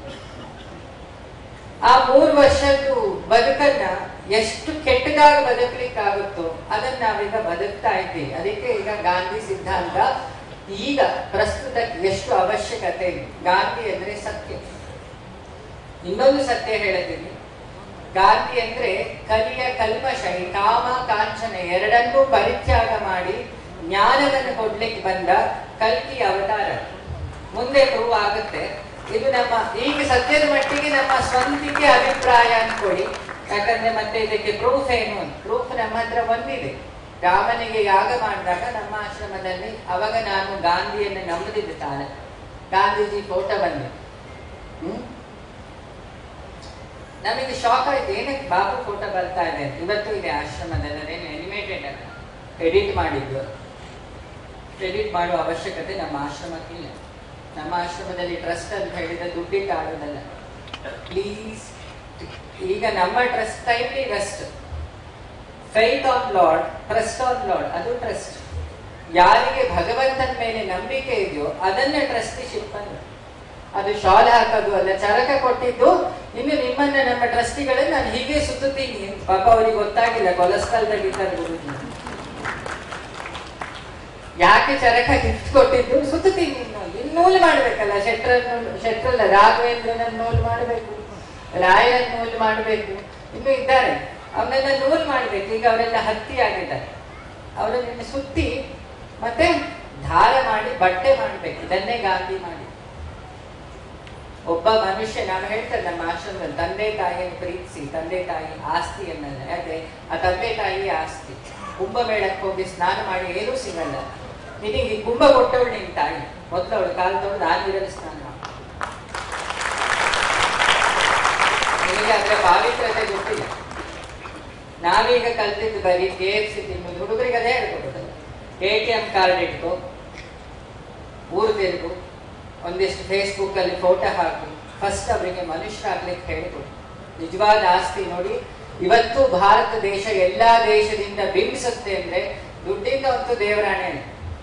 ಆ ಮೂರು ವರ್ಷದ್ದು ಬದುಕನ್ನ ಎಷ್ಟು ಕೆಟ್ಟದಾಗಿ ಬದುಕಲಿಕ್ಕಾಗುತ್ತೋ ಅದನ್ನ ನಾವೀಗ ಬದುಕ್ತಾ ಇದ್ದೀವಿ ಅದಕ್ಕೆ ಈಗ ಗಾಂಧಿ ಸಿದ್ಧಾಂತ ಈಗ ಪ್ರಸ್ತುತ ಎಷ್ಟು ಅವಶ್ಯಕತೆ ಇದೆ ಗಾಂಧಿ ಅಂದ್ರೆ ಸತ್ಯ ಇನ್ನೊಂದು ಸತ್ಯ ಹೇಳತೀನಿ ಗಾಂಧಿ ಅಂದ್ರೆ ಕಲಿಯ ಕಲ್ಮಶ ಈ ಕಾಮ ಕಾಂಚನ ಎರಡನ್ನೂ ಪರಿತ್ಯಾಗ ಮಾಡಿ ಜ್ಞಾನವನ್ನು ಕೊಡ್ಲಿಕ್ಕೆ ಬಂದ ಕಲ್ಕಿ ಅವತಾರ ಮುಂದೆ ಪ್ರೂವ್ ಆಗುತ್ತೆ ಇದು ನಮ್ಮ ಈಗ ಸದ್ಯದ ಮಟ್ಟಿಗೆ ನಮ್ಮ ಸ್ವಂತಿಕೆ ಅಭಿಪ್ರಾಯ ಅನ್ಕೊಡಿ ಯಾಕಂದ್ರೆ ಮತ್ತೆ ಇದಕ್ಕೆ ಪ್ರೂಫ್ ಏನು ಅಂತ ಪ್ರೂಫ್ ನಮ್ಮ ಹತ್ರ ಬಂದಿದೆ ರಾಮನಿಗೆ ಯಾಗ ಮಾಡಿದಾಗ ನಮ್ಮ ಆಶ್ರಮದಲ್ಲಿ ಅವಾಗ ನಾನು ಗಾಂಧಿಯನ್ನು ನಂಬದಿದ್ದೆ ತಾನೆ ಗಾಂಧೀಜಿ ಫೋಟೋ ಬಂದಿದೆ ಹ್ಮ್ ನಮಗೆ ಶಾಕ್ ಆಯ್ತು ಏನಕ್ಕೆ ಬಾಬು ಫೋಟೋ ಬರ್ತಾ ಇದೆ ಅಂತ ಇವತ್ತು ಇದೆ ಆಶ್ರಮದಲ್ಲಿ ಅದೇನು ಅನಿಮೇಟೆಡ್ ಅಲ್ಲ ಎಡಿಟ್ ಮಾಡಿದ್ದು ಎಡಿಟ್ ಮಾಡುವ ಅವಶ್ಯಕತೆ ನಮ್ಮ ಆಶ್ರಮಕ್ಕಿಲ್ಲ ನಮ್ಮ ಆಶ್ರಮದಲ್ಲಿ ಟ್ರಸ್ಟ್ ಅಂತ ಹೇಳಿದ ದುಡ್ಡಿಟ್ಟು ಆಡೋದಲ್ಲ ಪ್ಲೀಸ್ ಈಗ ನಮ್ಮ trust timely rest faith on Lord trust on Lord ಅದು ಟ್ರಸ್ಟ್ ಯಾರಿಗೆ ಭಗವಂತನ ಮೇಲೆ ನಂಬಿಕೆ ಇದೆಯೋ ಅದನ್ನ ಟ್ರಸ್ಟಿಶಿಪ್ ಅಂತ ಅದು ಶಾಲ್ ಹಾಕೋದು ಅಲ್ಲ ಚರಕ ಕೊಟ್ಟಿದ್ದು ಇನ್ನು ನಿಮ್ಮನ್ನ ನಮ್ಮ ಟ್ರಸ್ಟಿಗಳನ್ನು ನಾನು ಹೀಗೆ ಸುತ್ತುತ್ತೀನಿ ಅಂತ. ಪಾಪ ಅವರಿಗೆ ಗೊತ್ತಾಗಿಲ್ಲ ಕೊಲೆಸ್ಟ್ರಾಲ್ ತೆಗಿತಾರೆ ಗುರುಜಿ ಯಾಕೆ ಚರಕ ಗಿಫ್ಟ್ ಕೊಟ್ಟಿದ್ದು ಸುತ್ತುತ್ತೀನಿ ಇನ್ನು ಇನ್ನು ನೂಲು ಮಾಡ್ಬೇಕಲ್ಲ ಶೆಟ್ರ ನೂಲು ಶೆಟ್ರಲ್ಲ ರಾಘವೇಂದ್ರನ ನೂಲು ಮಾಡಬೇಕು ರಾಯನ ನೂಲು ಮಾಡಬೇಕು ಇನ್ನು ಇದ್ದಾರೆ ಅವನ್ನೆಲ್ಲ ನೂಲು ಮಾಡ್ಬೇಕು ಈಗ ಅವರೆಲ್ಲ ಹತ್ತಿ ಆಗಿದ್ದಾರೆ ಅವರನ್ನ ಸುತ್ತಿ ಮತ್ತೆ ದಾರ ಮಾಡಿ ಬಟ್ಟೆ ಮಾಡ್ಬೇಕು ಇದನ್ನೇ ಗಾಂಧಿ ಮಾಡಿ ಒಬ್ಬ ಮನುಷ್ಯ ನಾನು ಹೇಳ್ತೇನೆ ನಮ್ಮ ಆಶ್ರಮದಲ್ಲಿ ತಂದೆ ತಾಯಿಯನ್ನು ಪ್ರೀತಿಸಿ ತಂದೆ ತಾಯಿ ಆಸ್ತಿಯನ್ನೆಲ್ಲ ಯಾಕೆ ಆ ತಂದೆ ತಾಯಿ ಆಸ್ತಿ ಕುಂಭಮೇಳಕ್ಕೆ ಹೋಗಿ ಸ್ನಾನ ಮಾಡಿ ಏನೂ ಸಿಗಲ್ಲ ನಿನಗೆ ಈ ಕುಂಭ ಕೊಟ್ಟವಳು ನಿನ್ ತಾಯಿ ಮೊದಲು ಅವಳು ಕಾಲು ತೊಳೆದು ಆ ನೀರಲ್ಲಿ ಸ್ನಾನ ಮಾಡು. ನಿನಗೆ ಅದರ ಪಾವಿತ್ರತೆ ಗೊತ್ತಿಲ್ಲ ನಾವೀಗ ಕಲ್ತಿದ್ದು ಬರೀ ಕೆ ಎಫ್ ಸಿ ತಿನ್ನೋದು ಹುಡುಗರಿಗೆ ಅದೇ ಹೇಳ್ಕೊಡುದು ಎ ಟಿ ಎಂ ಕಾರ್ಡ್ ಇಟ್ಕೋ ಊರು ತಿರುಗು ಒಂದಿಷ್ಟು ಫೇಸ್ಬುಕ್ ಅಲ್ಲಿ ಫೋಟೋ ಹಾಕು ಫಸ್ಟ್ ಅವರಿಗೆ ಮನುಷ್ಯರಾಗ್ಲಿಕ್ಕೆ ಹೇಳಿಕೊಡು ನಿಜವಾದ ಆಸ್ತಿ ನೋಡಿ ಇವತ್ತು ಭಾರತ ದೇಶ ಎಲ್ಲಾ ದೇಶದಿಂದ ಬಿಂಬಿಸುತ್ತೆ ಅಂದ್ರೆ ದುಡ್ಡಿಂದ ಒಂದು ದೇವರಾಣೆ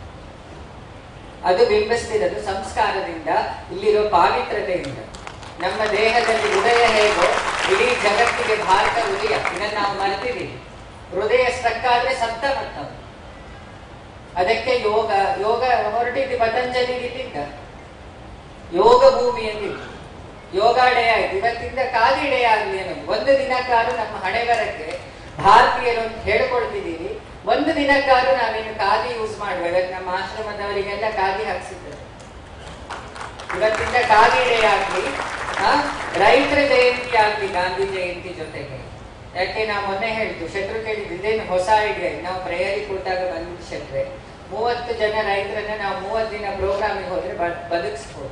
ಅದು ಬಿಂಬಿಸ್ತಿರೋದು ಸಂಸ್ಕಾರದಿಂದ ಇಲ್ಲಿರೋ ಪಾವಿತ್ರತೆಯಿಂದ ನಮ್ಮ ದೇಹದಲ್ಲಿ ಹೃದಯ ಹೇಗೋ ಇಡೀ ಜಗತ್ತಿಗೆ ಭಾರತ ಹೃದಯ ಇದನ್ನ ನಾವು ಮರೆತಿದ್ದೀವಿ ಹೃದಯ ಸ್ಟ್ರಕ್ ಆದ್ರೆ ಸಪ್ತ ಮತ್ತ ಅದಕ್ಕೆ ಯೋಗ ಯೋಗ ಹೊರಟಿದ್ದು ಪತಂಜಲಿ ಇಲ್ಲಿಂದ ಯೋಗ ಭೂಮಿ ಎಂದಿದ್ದು ಯೋಗ ಡೇ ಆಯ್ತು ಇವತ್ತಿಂದ ಖಾಲಿ ಡೇ ಆಗ್ಲಿ ಅನ್ನೋದು ಒಂದು ದಿನಕ್ಕಾದ್ರೂ ನಮ್ಮ ಹಣೆಬರಕ್ಕೆ ಭಾರತೀಯರು ಅಂತ ಹೇಳ್ಕೊಳ್ತಿದ್ದೀವಿ ಒಂದು ದಿನಕ್ಕಾದ್ರೂ ನಾವೇನು ಖಾದಿ ಯೂಸ್ ಮಾಡುವ ಇವತ್ತು ನಮ್ಮ ಆಶ್ರಮದವರಿಗೆಲ್ಲ ಖಾದಿ ಹಾಕ್ಸಿದ್ದಾರೆ ಇವತ್ತಿಂದ ಖಾದಿ ಡೇ ಆಗ್ಲಿ ಆ, ರೈತರ ಜಯಂತಿ ಆಗ್ಲಿ ಗಾಂಧಿ ಜಯಂತಿ ಜೊತೆಗೆ ಯಾಕೆ ನಾವು ಮೊನ್ನೆ ಹೇಳಿದ್ದು ಶೆಟ್ರು ಕೇಳಿದ್ದು ಇದೇನು ಹೊಸ ಐಡಿಯಾ ನಾವು ಪ್ರೇಯರಿ ಕೂತಾಗ ಬಂದಿದ್ದು ಶೆಟ್ರೆ ಮೂವತ್ತು ಜನ ರೈತರನ್ನ ನಾವು ಮೂವತ್ತು ದಿನ ಪ್ರೋಗ್ರಾಮಿಗೆ ಹೋದ್ರೆ ಬ- ಬದುಕಿಸ್ಬೋದು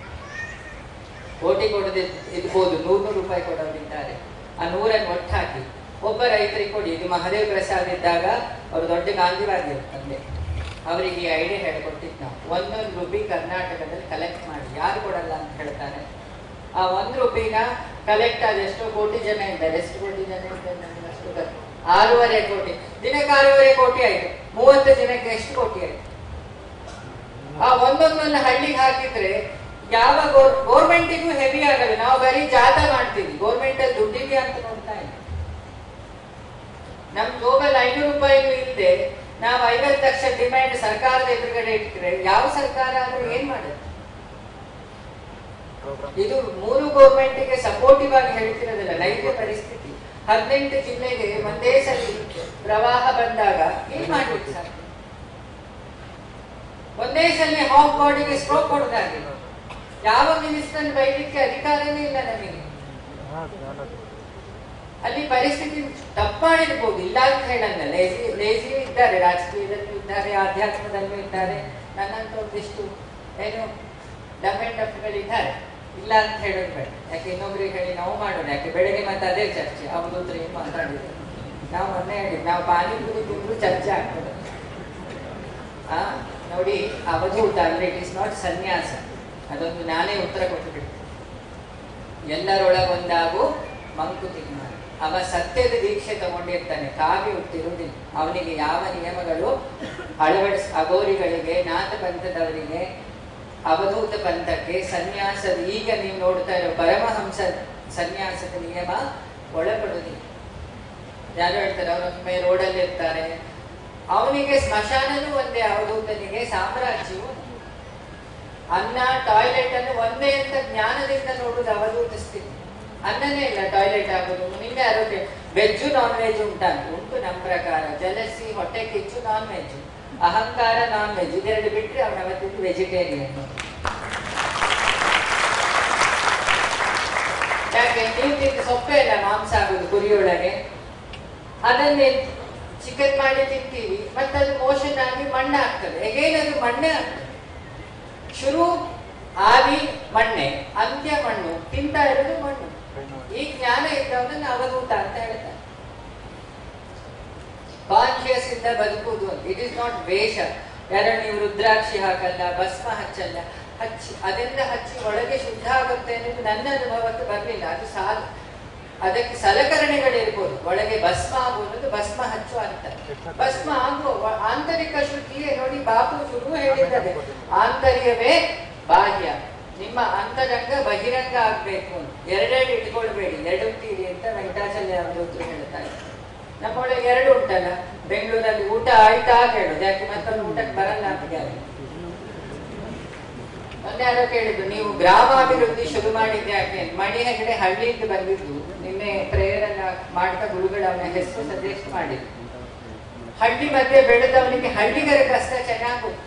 ಕೋಟಿ ಕೊಡದೆ ಇರ್ಬೋದು ನೂರು ನೂರು ರೂಪಾಯಿ ಕೊಡೋರಿದ್ದಾರೆ ಆ ನೂರನ್ನು ಒಟ್ಟಾಕಿ ಒಬ್ಬ ರೈತರಿಗೆ ಕೊಡಿ ಇದು ಮಹದೇವ್ ಪ್ರಸಾದ್ ಇದ್ದಾಗ ಅವರು ದೊಡ್ಡ ಗಾಂಧಿವಾದಿ ತಂದೆ ಅವರಿಗೆ ಈ ಐಡಿಯಾ ಹೇಳ್ಕೊಟ್ಟಿದ್ದು ನಾವು ಒಂದೊಂದು ರೂಪಾಯಿ ಕರ್ನಾಟಕದಲ್ಲಿ ಕಲೆಕ್ಟ್ ಮಾಡಿ ಯಾರು ಕೊಡಲ್ಲ ಅಂತ ಹೇಳ್ತಾರೆ ಆ ಒಂದು ರೂಪಾಯಿನ ಕಲೆಕ್ಟ್ ಆದ ಎಷ್ಟೋ ಕೋಟಿ ಜನ ಇದ್ದಾರೆ ಎಷ್ಟು ಕೋಟಿ ಜನ ಇದ್ದಾರೆ ನನಗೆ ಅಷ್ಟು ಗೊತ್ತು. ಆರೂವರೆ ಕೋಟಿ ದಿನಕ್ಕೆ ಆರೂವರೆ ಕೋಟಿ ಆಯ್ತು ಮೂವತ್ತು ಜನಕ್ಕೆ ಎಷ್ಟು ಕೋಟಿ ಆಯ್ತು ಆ ಒಂದೊಂದೊಂದು ಹಳ್ಳಿಗೆ ಹಾಕಿದ್ರೆ ಯಾವ ಗೋರ್ಮೆಂಟಿಗೂ ಹೆವಿ ಆಗಲ್ಲ ನಾವು ಬರೀ ಜಾಥಾ ಮಾಡ್ತೀವಿ ಗೋರ್ಮೆಂಟ್ ಅಲ್ಲಿ ದುಡ್ಡಿದೆ ಅಂತ ನೋಡ್ತಾ ಇಲ್ಲ ನಮ್ ಜೋಬಲ್ಲಿ ಐನೂರು ರೂಪಾಯಿಗೂ ಇಲ್ಲದೆ ನಾವು ಐವತ್ತು ಲಕ್ಷ ಡಿಮ್ಯಾಂಡ್ ಸರ್ಕಾರದ ಎದುರುಗಡೆ ಇಟ್ಟಿದ್ರೆ ಯಾವ ಸರ್ಕಾರ ಆದ್ರೂ ಏನ್ ಮಾಡುತ್ತೆ ಇದು ಮೂರು ಗೆ ಸಪೋರ್ಟಿವ್ ಆಗಿ ಹೇಳ್ತಿರೋದಿಲ್ಲ ನೈಜ ಪರಿಸ್ಥಿತಿ ಹದಿನೆಂಟು ಜಿಲ್ಲೆಗೆ ಒಂದೇ ಸಲ ಪ್ರವಾಹ ಬಂದಾಗ ಏನ್ ಮಾಡ್ಬೇಕು ಸರ್ ಒಂದೇ ಸಲ ಹಾಫ್ ಬಾಡಿಗೆ ಸ್ಟ್ರೋಕ್ ಕೊಡೋದಾಗಿ ಯಾವ ಮಿನಿಸ್ಟರ್ ಬೈಲಿಕ್ಕೆ ಅಧಿಕಾರನೇ ಇಲ್ಲ ನನಗೆ ಅಲ್ಲಿ ಪರಿಸ್ಥಿತಿ ತಪ್ಪಾಡಿರ್ಬೋದು ಇಲ್ಲ ಅಂತ ಹೇಳಲ್ಲ ಲೇಜಿ ಲೇಜಿ ಇದ್ದಾರೆ ರಾಜಕೀಯದಲ್ಲೂ ಇದ್ದಾರೆ ಆಧ್ಯಾತ್ಮದಲ್ಲೂ ಇದ್ದಾರೆ ನನ್ನಂತ ಒಂದಿಷ್ಟು ಏನು ಡಮ್ ಅಂಡ್ ಡಫ್ಗಳಿದ್ದಾರೆ ಇಲ್ಲ ಅಂತ ಹೇಳೋದು ಬೇಡ ಯಾಕೆ ಇನ್ನೊಬ್ರಿಗೆ ಹೇಳಿ ನಾವು ಮಾಡೋಣ ಯಾಕೆ ಬೆಳಗ್ಗೆ ಮತ್ತೆ ಅದೇ ಚರ್ಚೆ ಅವಧೂತ್ರ ಏನು ಮಾತಾಡಿದ್ರು ನಾವು ಮೊನ್ನೆ ಹೇಳಿದ್ ನಾವು ಪಾನಿಪುರಿ ತಿಂದ್ರು ಚರ್ಚೆ ಆಗ್ತದೆ ಆ ನೋಡಿ ಅವಧೂತ ಅಂದ್ರೆ ಇಟ್ ಇಸ್ ನಾಟ್ ಸನ್ಯಾಸ ಅದೊಂದು ನಾನೇ ಉತ್ತರ ಕೊಟ್ಟು ಎಲ್ಲರೊಳಗೊಂದಾಗು ಮಂಕುತಿಮ್ಮ ಅವ ಸತ್ಯದ ದೀಕ್ಷೆ ತಗೊಂಡಿರ್ತಾನೆ ಕಾವ್ಯ ಹುಟ್ಟಿರುವುದಿಲ್ಲ ಅವನಿಗೆ ಯಾವ ನಿಯಮಗಳು ಅಳವಡಿಸ್ ಅಗೋರಿಗಳಿಗೆ ನಾಥ ಪಂಥದವರಿಗೆ ಅವಧೂತ ಪಂಥಕ್ಕೆ ಸನ್ಯಾಸದ ಈಗ ನೀವು ನೋಡ್ತಾ ಇರೋ ಪರಮಹಂಸ ಸನ್ಯಾಸದ ನಿಯಮ ಒಳಪಡುವುದಿಲ್ಲ ಯಾರು ಹೇಳ್ತಾರೆ ಅವರೊಮ್ಮೆ ರೋಡಲ್ಲಿ ಇರ್ತಾರೆ ಅವನಿಗೆ ಸ್ಮಶಾನನೂ ಒಂದೇ ಅವಧೂತನಿಗೆ ಸಾಮ್ರಾಜ್ಯವು ಒಂದೇ. ಅನ್ನ ಟಾಯ್ಲೆಟ್ ಅನ್ನು ಒಂದೇ ಅಂತ ಜ್ಞಾನದಿಂದ ನೋಡುದು ಅವಧೂತ ಸ್ಥಿತಿ ಅನ್ನನೇ ಇಲ್ಲ ಟಾಯ್ಲೆಟ್ ಆಗೋದು ನಿನ್ನೆ ಆರೋಗ್ಯ ವೆಜ್ಜು ನಾನ್ ವೆಜ್ ಉಂಟಂತ ಉಂಟು ನಮ್ಮ ಪ್ರಕಾರ ಜಲಸಿ ಹೊಟ್ಟೆ ಕಿಚ್ಚು ನಾನ್ ವೆಜ್ ಅಹಂಕಾರ ನಾನ್ ವೆಜ್ ಇದೆರಡು ಬಿಟ್ರೆ ಅವನ ಅವತ್ತಿದ್ದು ವೆಜಿಟೇರಿಯನ್ ಯಾಕೆ ನೀವು ತಿಂದು ಸೊಪ್ಪೆ ಇಲ್ಲ ಮಾಂಸ ಆಗುದು ಕುರಿಯೊಳಗೆ ಅದನ್ನೇ ಚಿಕನ್ ಮಾಡಿ ತಿಂತೀವಿ ಮತ್ತೆ ಅದು ಮೋಷನ್ ಆಗಿ ಮಣ್ಣೆ ಆಗ್ತದೆ ಹೇಗೇನು ಅದು ಮಣ್ಣೆ ಆಗ್ತದೆ ಶುರು ಆದಿ ಮಣ್ಣೆ ಅಂತ್ಯ ಮಣ್ಣು ತಿಂತಾ ಇರೋದು ಮಣ್ಣು ಈ ಜ್ಞಾನ ಇದ್ದವನ್ನ ಅವಧೂತ ಅಂತ ಹೇಳ್ತಾರೆ ಕಾನ್ಶಿಯಸ್ ಇಂದ ಬದುಕುವುದು ಅಂತ ಇಟ್ ಇಸ್ ನಾಟ್ ವೇಷ ಯಾರು ನೀವು ರುದ್ರಾಕ್ಷಿ ಹಾಕಲ್ಲ ಭಸ್ಮ ಹಚ್ಚಲ್ಲ ಹಚ್ಚಿ ಅದೆಲ್ಲ ಹಚ್ಚಿ ಒಳಗೆ ಶುದ್ಧ ಆಗುತ್ತೆ ಅನ್ನೋದು ನನ್ನ ಅನುಭವಕ್ಕೆ ಬರಲಿಲ್ಲ ಅದು ಸಾಲು ಅದಕ್ಕೆ ಸಲಕರಣೆಗಳಿರ್ಬೋದು ಒಳಗೆ ಭಸ್ಮ ಆಗುವುದು ಭಸ್ಮ ಹಚ್ಚು ಅಂತ ಭಸ್ಮ ಆಗುವ ವ- ಆಂತರಿಕ ಶುದ್ಧಿಯೇ ನೋಡಿ ಬಾಪು ಶುರು ಹೇಳಿದ್ದಾರೆ ಆಂತರ್ಯವೇ ಬಾಹ್ಯ ನಿಮ್ಮ ಅಂತರಂಗ ಬಹಿರಂಗ ಆಗ್ಬೇಕು ಅಂತ ಎರಡೆರಡು ಇಟ್ಕೊಳ್ಬೇಡಿ ಎರಡು ತೀರಿ ಅಂತ ವೆಂಕಟಾಚಲ್ಯ ಅವಧೂತರು ಹೇಳ್ತಾರೆ ನಮ್ಮೊಳಗೆ ಎರಡು ಉಂಟಲ್ಲ ಬೆಂಗಳೂರಲ್ಲಿ ಊಟ ಆಯ್ತಾ ಹೇಳೋದು ಯಾಕೆ ಮತ್ತೊಂದು ಊಟಕ್ಕೆ ಬರಲ್ಲ ಅಂತ ಗ್ಯಾರಂಟಿ. ಮೊನ್ನೆ ಯಾರೋ ಕೇಳಿದ್ರು ನೀವು ಗ್ರಾಮಾಭಿವೃದ್ಧಿ ಶುರು ಮಾಡಿದ್ದೆ ಯಾಕೆ ಮಣಿ ಹೆಗಡೆ ಹಳ್ಳಿಯಿಂದ ಬಂದಿದ್ದು ನಿನ್ನೆ ಪ್ರೇಯರ್ ಅನ್ನ ಮಾಡ್ತಾ ಗುರುಗಳು ಅವನ ಹೆಸರು ಸಜೆಸ್ಟ್ ಮಾಡಿದ್ರು ಹಳ್ಳಿ ಮಧ್ಯೆ ಬೆಳೆದವನಿಗೆ ಹಳ್ಳಿಗರ ಕಷ್ಟ ಚೆನ್ನಾಗಿ ಗೊತ್ತು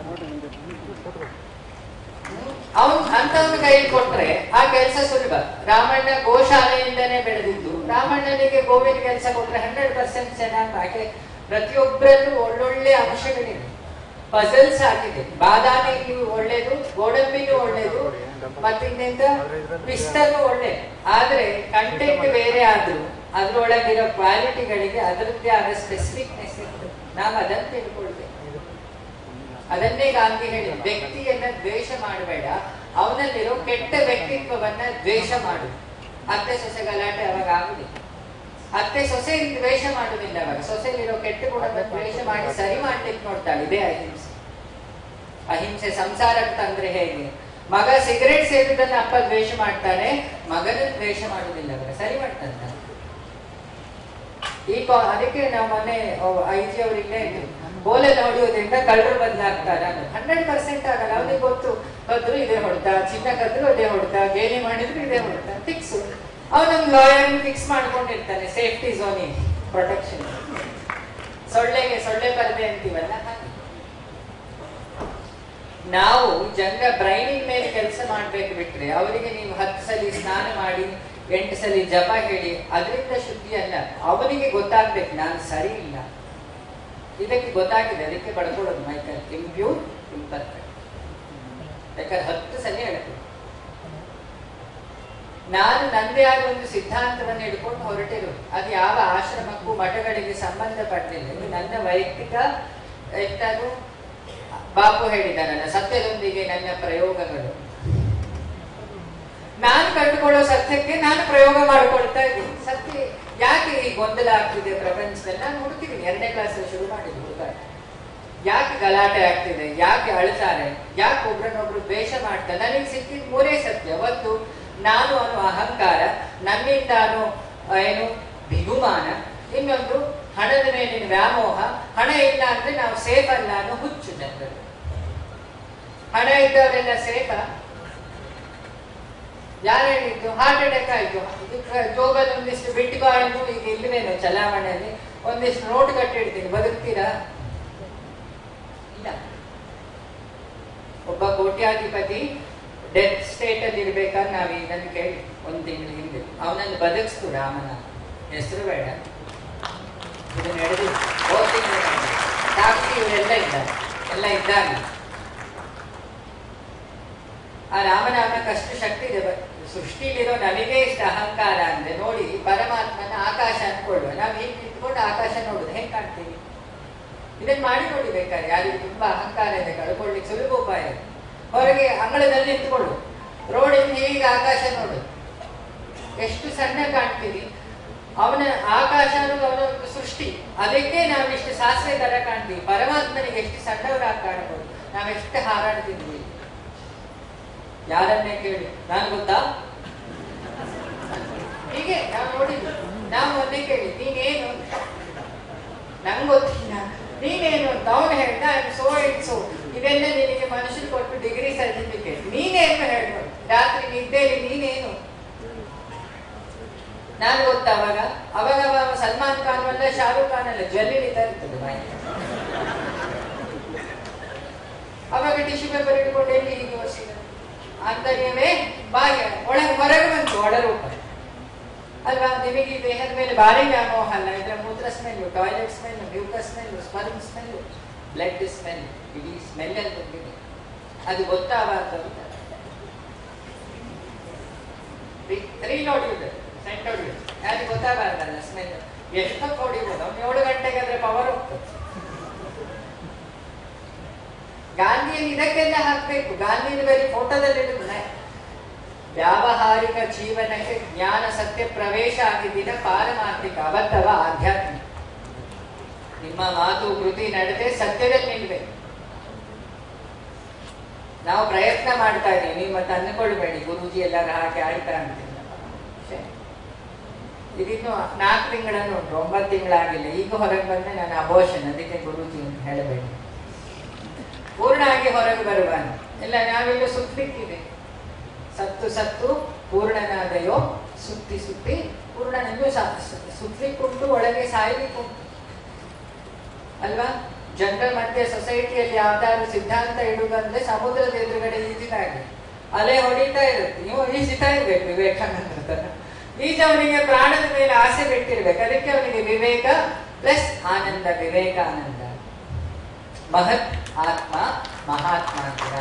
ಅವನ್ ಅಂತವನ ಕೈಯಲ್ಲಿ ಕೊಟ್ರೆ ಆ ಕೆಲಸ ಸುಲಭ ರಾಮಣ್ಣ ಗೋಶಾಲೆಯಿಂದನೇ ಬೆಳೆದಿದ್ದು ರಾಮಣ್ಣನಿಗೆ ಗೋವಿನ ಕೆಲಸ ಕೊಟ್ರೆ ಹಂಡ್ರೆಡ್ ಪರ್ಸೆಂಟ್ ಚೆನ್ನಾಗಿ ಯಾಕೆ ಪ್ರತಿಯೊಬ್ಬರಲ್ಲೂ ಒಳ್ಳೊಳ್ಳೆ ಅಂಶಗಳಿವೆ ಪಜಲ್ಸ್ ಆಗಿದೆ ಬಾದಾಮಿಗೂ ಒಳ್ಳೇದು ಗೋಡಂಬಿನೂ ಒಳ್ಳೇದು ಮತ್ತಿನ್ನೆಂತ ಪಿಸ್ತನು ಒಳ್ಳೆ ಆದ್ರೆ ಕಂಟೆಂಟ್ ಬೇರೆ ಆದ್ರೂ ಅದ್ರೊಳಗಿರೋ ಕ್ವಾಲಿಟಿಗಳಿಗೆ ಅದರದ್ದೇ ಆದ ಸ್ಪೆಸಿಫಿಕ್ನೆಸ್ ಇರ್ತದೆ ನಾವು ಅದನ್ನು ತಿಳ್ಕೊಳ್ಬೇಕು ಅದನ್ನೇ ಗಾಂಧಿ ಹೇಳಿ ವ್ಯಕ್ತಿಯನ್ನ ದ್ವೇಷ ಮಾಡಬೇಡ ಅವನಲ್ಲಿರೋ ಕೆಟ್ಟ ವ್ಯಕ್ತಿತ್ವವನ್ನ ದ್ವೇಷ ಮಾಡು ಅತ್ತೆ ಸೊಸೆ ಗಲಾಟೆ ಅವಾಗ ಆಗುದಿಲ್ಲ ಅತ್ತೆ ಸೊಸೆ ದ್ವೇಷ ಮಾಡುದಿಲ್ಲ ಅವಾಗ ಸೊಸೆಯಲ್ಲಿರೋ ಕೆಟ್ಟ ಗುಣದ ದ್ವೇಷ ಮಾಡಿ ಸರಿ ಮಾಡ್ಲಿಕ್ಕೆ ನೋಡ್ತಾಳೆ ಇದೇ ಅಹಿಂಸೆ ಅಹಿಂಸೆ ಸಂಸಾರಕ್ಕೆ ತಂದ್ರೆ ಹೇಗೆ ಮಗ ಸಿಗರೇಟ್ ಸೇದುದನ್ನ ಅಪ್ಪ ದ್ವೇಷ ಮಾಡ್ತಾನೆ ಮಗನ ದ್ವೇಷ ಮಾಡುದಿಲ್ಲ ಅವಾಗ ಸರಿ ಮಾಡ್ತಾನೆ ಈ ಕಾ- ಅದಕ್ಕೆ ನಾವು ಮೊನ್ನೆ ಐ ಜಿ ಅವರಿಗೆ ಬೋಲೆಲ್ಲ ಹೊಡೆಯೋದ್ರಿಂದ ಕಳ್ಳರು ಬದಲಾಗ್ತಾರೆ ಹಂಡ್ರೆಡ್ ಪರ್ಸೆಂಟ್ ಆಗಲ್ಲ ಅವನಿಗೆ ಗೊತ್ತು ಕದ್ರು ಇದೇ ಹೊಡೆದ ಚಿನ್ನ ಕದ್ರು ಅದೇ ಹೊಡೆದ ಗೇಲಿ ಮಾಡಿದ್ರು ಇದೇ ಹೊಡೆದ ಫಿಕ್ಸ್ ಅವನೊಂದು ಲಾಯರ್ ಫಿಕ್ಸ್ ಮಾಡ್ಕೊಂಡಿರ್ತಾನೆ ಸೇಫ್ಟಿ ಝೋನಿಗೆ ಪ್ರೊಟೆಕ್ಷನ್ ಸೊಳ್ಳೆಗೆ ಸೊಳ್ಳೆ ಪರದೆ ಅಂತೀವಲ್ಲ ಹಾಗೆ ನಾವು ಜನರ ಬ್ರೈನಿನ ಮೇಲೆ ಕೆಲಸ ಮಾಡ್ಬೇಕು ಬಿಟ್ರೆ ಅವರಿಗೆ ನೀವು ಹತ್ತು ಸಲ ಸ್ನಾನ ಮಾಡಿ ಎಂಟು ಸಲ ಜಪ ಹೇಳಿ ಅದರಿಂದ ಶುದ್ಧಿ ಅಲ್ಲ ಅವನಿಗೆ ಗೊತ್ತಾಗ್ಬೇಕು ನಾನು ಸರಿ ಇಲ್ಲ ಇದಕ್ಕೆ ಗೊತ್ತಾಗಿದೆ ಅದಕ್ಕೆ ಬಡ್ಕೊಳ್ಳೋದು ಮೈಕಲ್ ಇಂಪ್ಯೂರ್ ಇಂಪರ್ಫೆಕ್ಟ್ ಬೇಕಾದ್ರೆ ಹತ್ತು ಸಲ ಹೇಳ್ತೀನಿ ನಾನು ನಂದೇ ಆದ ಒಂದು ಸಿದ್ಧಾಂತವನ್ನು ಹಿಡ್ಕೊಂಡು ಹೊರಟಿರೋದು ಅದು ಯಾವ ಆಶ್ರಮಕ್ಕೂ ಮಠಗಳಿಗೆ ಸಂಬಂಧಪಟ್ಟಿಲ್ಲ ಇದು ನನ್ನ ವೈಯಕ್ತಿಕ ಎಂತಾದ್ರು ಬಾಪು ಹೇಳಿದ್ದಾನಲ್ಲ ಸತ್ಯದೊಂದಿಗೆ ನನ್ನ ಪ್ರಯೋಗಗಳು ನಾನು ಕಂಡುಕೊಳ್ಳೋ ಸತ್ಯಕ್ಕೆ ನಾನು ಪ್ರಯೋಗ ಮಾಡಿಕೊಳ್ತಾ ಇದ್ದೀನಿ ಸತ್ಯ ಯಾಕೆ ಈ ಗೊಂದಲ ಆಗ್ತಿದೆ ಪ್ರಪಂಚದಲ್ಲಿ ನಾನು ಹುಡುಕಿದ್ದೀನಿ ಎರಡನೇ ಕ್ಲಾಸ್ ಶುರು ಮಾಡಿದ್ದು ಹುಡುಗ ಯಾಕೆ ಗಲಾಟೆ ಆಗ್ತಿದೆ ಯಾಕೆ ಅಳ್ತಾರೆ ಯಾಕೆ ಒಬ್ರನ್ನೊಬ್ರು ದ್ವೇಷ ಮಾಡ್ತಾರೆ ನನಗೆ ಸಿಕ್ಕಿದ ಮೂರೇ ಸತ್ಯ ಒಂದು ನಾನು ಅನ್ನೋ ಅಹಂಕಾರ ನನ್ನಿಂದ ಅನ್ನೋ ಆ, ಏನು ಬಿಗುಮಾನ ಇನ್ನೊಂದು ಹಣದ ಮೇಲಿನ ವ್ಯಾಮೋಹ ಹಣ ಇಲ್ಲ ಅಂದ್ರೆ ನಾವು ಸೇಫ್ ಅಲ್ಲ ಅನ್ನೋ ಹುಚ್ಚು ಜನರು ಹಣ ಇದ್ದವರೆಲ್ಲ ಸೇಫಾ ಯಾರು ಹೇಳಿದ್ದು ಹಾರ್ಟ್ ಅಟ್ಯಾಕ್ ಆಯ್ತು ಇದಕ್ಕೆ ಜೋಗದ ಒಂದಿಷ್ಟು ಬಿಟ್ಟು ಕಾಯಿನು ಈಗ ಇಲ್ಲವೇನು ಚಲಾವಣೆಯಲ್ಲಿ ಒಂದಿಷ್ಟು ನೋಟ್ ಕಟ್ಟಿಡ್ತೀನಿ ಬದುಕ್ತೀರಾ ಇಲ್ಲ ಒಬ್ಬ ಕೋಟ್ಯಾಧಿಪತಿ ಡೆತ್ ಸ್ಟೇಟ್ ಅಲ್ಲಿ ಇರ್ಬೇಕಾದ್ರೆ ನಾವ್ ಇದನ್ನು ಕೇಳಿ ಒಂದ್ ತಿಂಗಳು ಹಿಂದೆ ಅವನನ್ನು ಬದುಕಿಸ್ತು ರಾಮನ ಹೆಸರು ಬೇಡ ಇದು ನಡೆದು ಹೋದ ತಿಂಗಳು ಸಾಕ್ಷಿ ಇವರೆಲ್ಲ ಇದ್ದಾರೆ ಎಲ್ಲ ಇದ್ದಾಗ ಆ ರಾಮನಾಮಕ್ಕೆ ಅಷ್ಟು ಶಕ್ತಿ ಇದೆ ಬ- ಸೃಷ್ಟಿಲಿರೋ ನಮಗೆ ಇಷ್ಟ ಅಹಂಕಾರ ಅಂದ್ರೆ ನೋಡಿ ಪರಮಾತ್ಮನ ಆಕಾಶ ಅನ್ಕೊಳ್ಳುವ ನಾವು ಹೀಗೆ ನಿಂತ್ಕೊಂಡು ಆಕಾಶ ನೋಡುದು ಹೆಂಗ್ ಕಾಣ್ತೀವಿ ಇದನ್ನ ಮಾಡಿ ನೋಡಿ ಬೇಕಾದ್ರೆ ಯಾರಿಗೆ ತುಂಬಾ ಅಹಂಕಾರ ಇದೆ ಕಳ್ಕೊಳ್ಳಿಕ್ಕೆ ಸುಲಭ ಉಪಾಯ ಇದೆ. ಹೊರಗೆ ಅಂಗಳದಲ್ಲಿ ನಿಂತ್ಕೊಳ್ಳು ರೋಡಿಂದ ಹೀಗೆ ಆಕಾಶ ನೋಡು ಎಷ್ಟು ಸಣ್ಣ ಕಾಣ್ತೀವಿ ಅವನ ಆಕಾಶ ಅನ್ನೋದು ಅವನ ಒಂದು ಸೃಷ್ಟಿ ಅದಕ್ಕೆ ನಾವು ಇಷ್ಟು ಸಾಸಿವೆ ತರ ಕಾಣ್ತೀವಿ ಪರಮಾತ್ಮನಿಗೆ ಎಷ್ಟು ಸಣ್ಣವರಾಗಿ ಕಾಣಬಹುದು ನಾವೆಷ್ಟು ಹಾರಾಡ್ತಿದ್ವಿ ಯಾರನ್ನೇ ಕೇಳಿ ನಾನು ಗೊತ್ತಾ ಹೀಗೆ ನಾವು ನೋಡಿದ್ವಿ ನಾವು ಒಂದೇ ಕೇಳಿ ನೀನೇನು ನಂಗೆ ಗೊತ್ತಿಲ್ಲ ನೀನೇನು ಅಂತ ಅವನು ಹೇಳ್ದ ಸೋ ಇಟ್ ಸೋ ಇದೆಲ್ಲ ನಿನಗೆ ಮನುಷ್ಯರು ಕೊಟ್ಟು ಡಿಗ್ರಿ ಸರ್ಟಿಫಿಕೇಟ್ ನೀನೇನು ಹೇಳ್ಬೋದು ರಾತ್ರಿ ನಿದ್ದೆಯಲ್ಲಿ ನೀನೇನು ನಾನು ಗೊತ್ತಾ ಅವಾಗ ಅವಾಗ ಅವಾಗ ಸಲ್ಮಾನ್ ಖಾನ್ ಅಲ್ಲ ಶಾರುಖ್ ಖಾನ್ ಅಲ್ಲ ಜ್ವೆಲ್ಲರಿತಾ ಇರ್ತದೆ ಬಾಯಿ ಅವಾಗ ಟಿಶ್ಯೂ ಪೇಪರ್ ಇಟ್ಕೊಂಡು ಎಲ್ಲಿ ಹೀಗೆ ವರ್ಷಿದ ಆಂತರ್ಯವೇ ಬಾಹ್ಯ ಒಳಗೆ ಹೊರಗೆ ಬಂತು ಒಳರೂಪ ಅಲ್ವಾ ನಿಮಗೆ ಈ ದೇಹದ ಮೇಲೆ ಭಾರಿ ವ್ಯಾಮೋಹ ಅಲ್ಲ ಇದ್ರ ಮೂತ್ರ smell toilet smell mucus smell sperm smell blood smell ಇಡೀ ಸ್ಮೆಲ್ ಅಂತ ಬಂದಿದೆ ಅದು ಗೊತ್ತಾಗಬಾರ್ದು ಅಂತ ತ್ರೀ ಹೊಡಿಯುದು ಸೆಂಟ್ ಹೊಡಿಯುದು ಯಾರಿಗೆ ಗೊತ್ತಾಗಬಾರ್ದಲ್ಲ ಸ್ಮೆಲ್ ಎಷ್ಟೊತ್ತು ಹೊಡಿಬೋದು ಅವ್ನು ಏಳು ಗಂಟೆಗೆ ಆದ್ರೆ ಪವರ್ ಹೋಗ್ತದೆ ಗಾಂಧಿಯನ್ನು ಇದಕ್ಕೆಲ್ಲ ಹಾಕ್ಬೇಕು ಗಾಂಧಿನ ಬರೀ ಫೋಟೋದಲ್ಲಿ ಇಡುದು ವ್ಯಾವಹಾರಿಕ ಜೀವನಕ್ಕೆ ಜ್ಞಾನ ಸತ್ಯ ಪ್ರವೇಶ ಆಗಿದ್ದಿನ ಪಾರಮಾರ್ಥಿಕ ಅಬದ್ಧವ ಆಧ್ಯಾತ್ಮಿಕ ನಿಮ್ಮ ಮಾತು ಕೃತಿ ನಡತೆ ಸತ್ಯದಲ್ಲಿ ನಿಲ್ಬೇಕು ನಾವು ಪ್ರಯತ್ನ ಮಾಡ್ತಾ ಇದೀವಿ ನೀವು ಮತ್ತೆ ಅಂದ್ಕೊಳ್ಬೇಡಿ ಗುರೂಜಿ ಎಲ್ಲಾರು ಹಾಕಿ ಆಡ್ತಾ ಅಂತಿಲ್ಲ ಛೆ. ಇದಿನ್ನು ನಾಲ್ಕು ತಿಂಗಳನ್ನು ಉಂಟು ಒಂಬತ್ತು ತಿಂಗಳಾಗಿಲ್ಲ ಈಗ ಹೊರಗೆ ಬಂದ್ರೆ ನಾನು ಅಬೋಷನ್ ಅದಕ್ಕೆ ಗುರೂಜಿ ಅಂತ ಹೇಳಬೇಡಿ ಪೂರ್ಣ ಆಗಿ ಹೊರಗೆ ಬರುವ ಎಲ್ಲ ನಾವೆಲ್ಲ ಸುತ್ತಲಿಕ್ಕಿದೆ ಸತ್ತು ಸತ್ತು ಪೂರ್ಣನಾದಯೋ ಸುತ್ತಿ ಸುತ್ತಿ ಪೂರ್ಣನೆಂದು ಸುತ್ತಲಿಕ್ಕುಂಟು ಒಳಗೆ ಸಾಯಲಿಕ್ಕುಂಟು ಅಲ್ವಾ ಜನರ ಮಧ್ಯೆ ಸೊಸೈಟಿಯಲ್ಲಿ ಯಾವ್ದಾದ್ರು ಸಿದ್ಧಾಂತ ಇಡುವುದಂದ್ರೆ ಸಮುದ್ರದ ಎದುರುಗಡೆ ಈಜಿದಾಗೆ ಅಲೆ ಹೊಡಿತಾ ಇರುತ್ತೆ ನೀವು ಈಜಿತಾ ಇರ್ಬೇಕು ವಿವೇಕಾನಂದ ತರ ಈಜ ಅವನಿಗೆ ಪ್ರಾಣದ ಮೇಲೆ ಆಸೆ ಬಿಟ್ಟಿರ್ಬೇಕು ಅದಕ್ಕೆ ಅವನಿಗೆ ವಿವೇಕ ಪ್ಲಸ್ ಆನಂದ ವಿವೇಕಾನಂದ ಮಹತ್ ಆತ್ಮ ಮಹಾತ್ಮ ಅಂತೀರ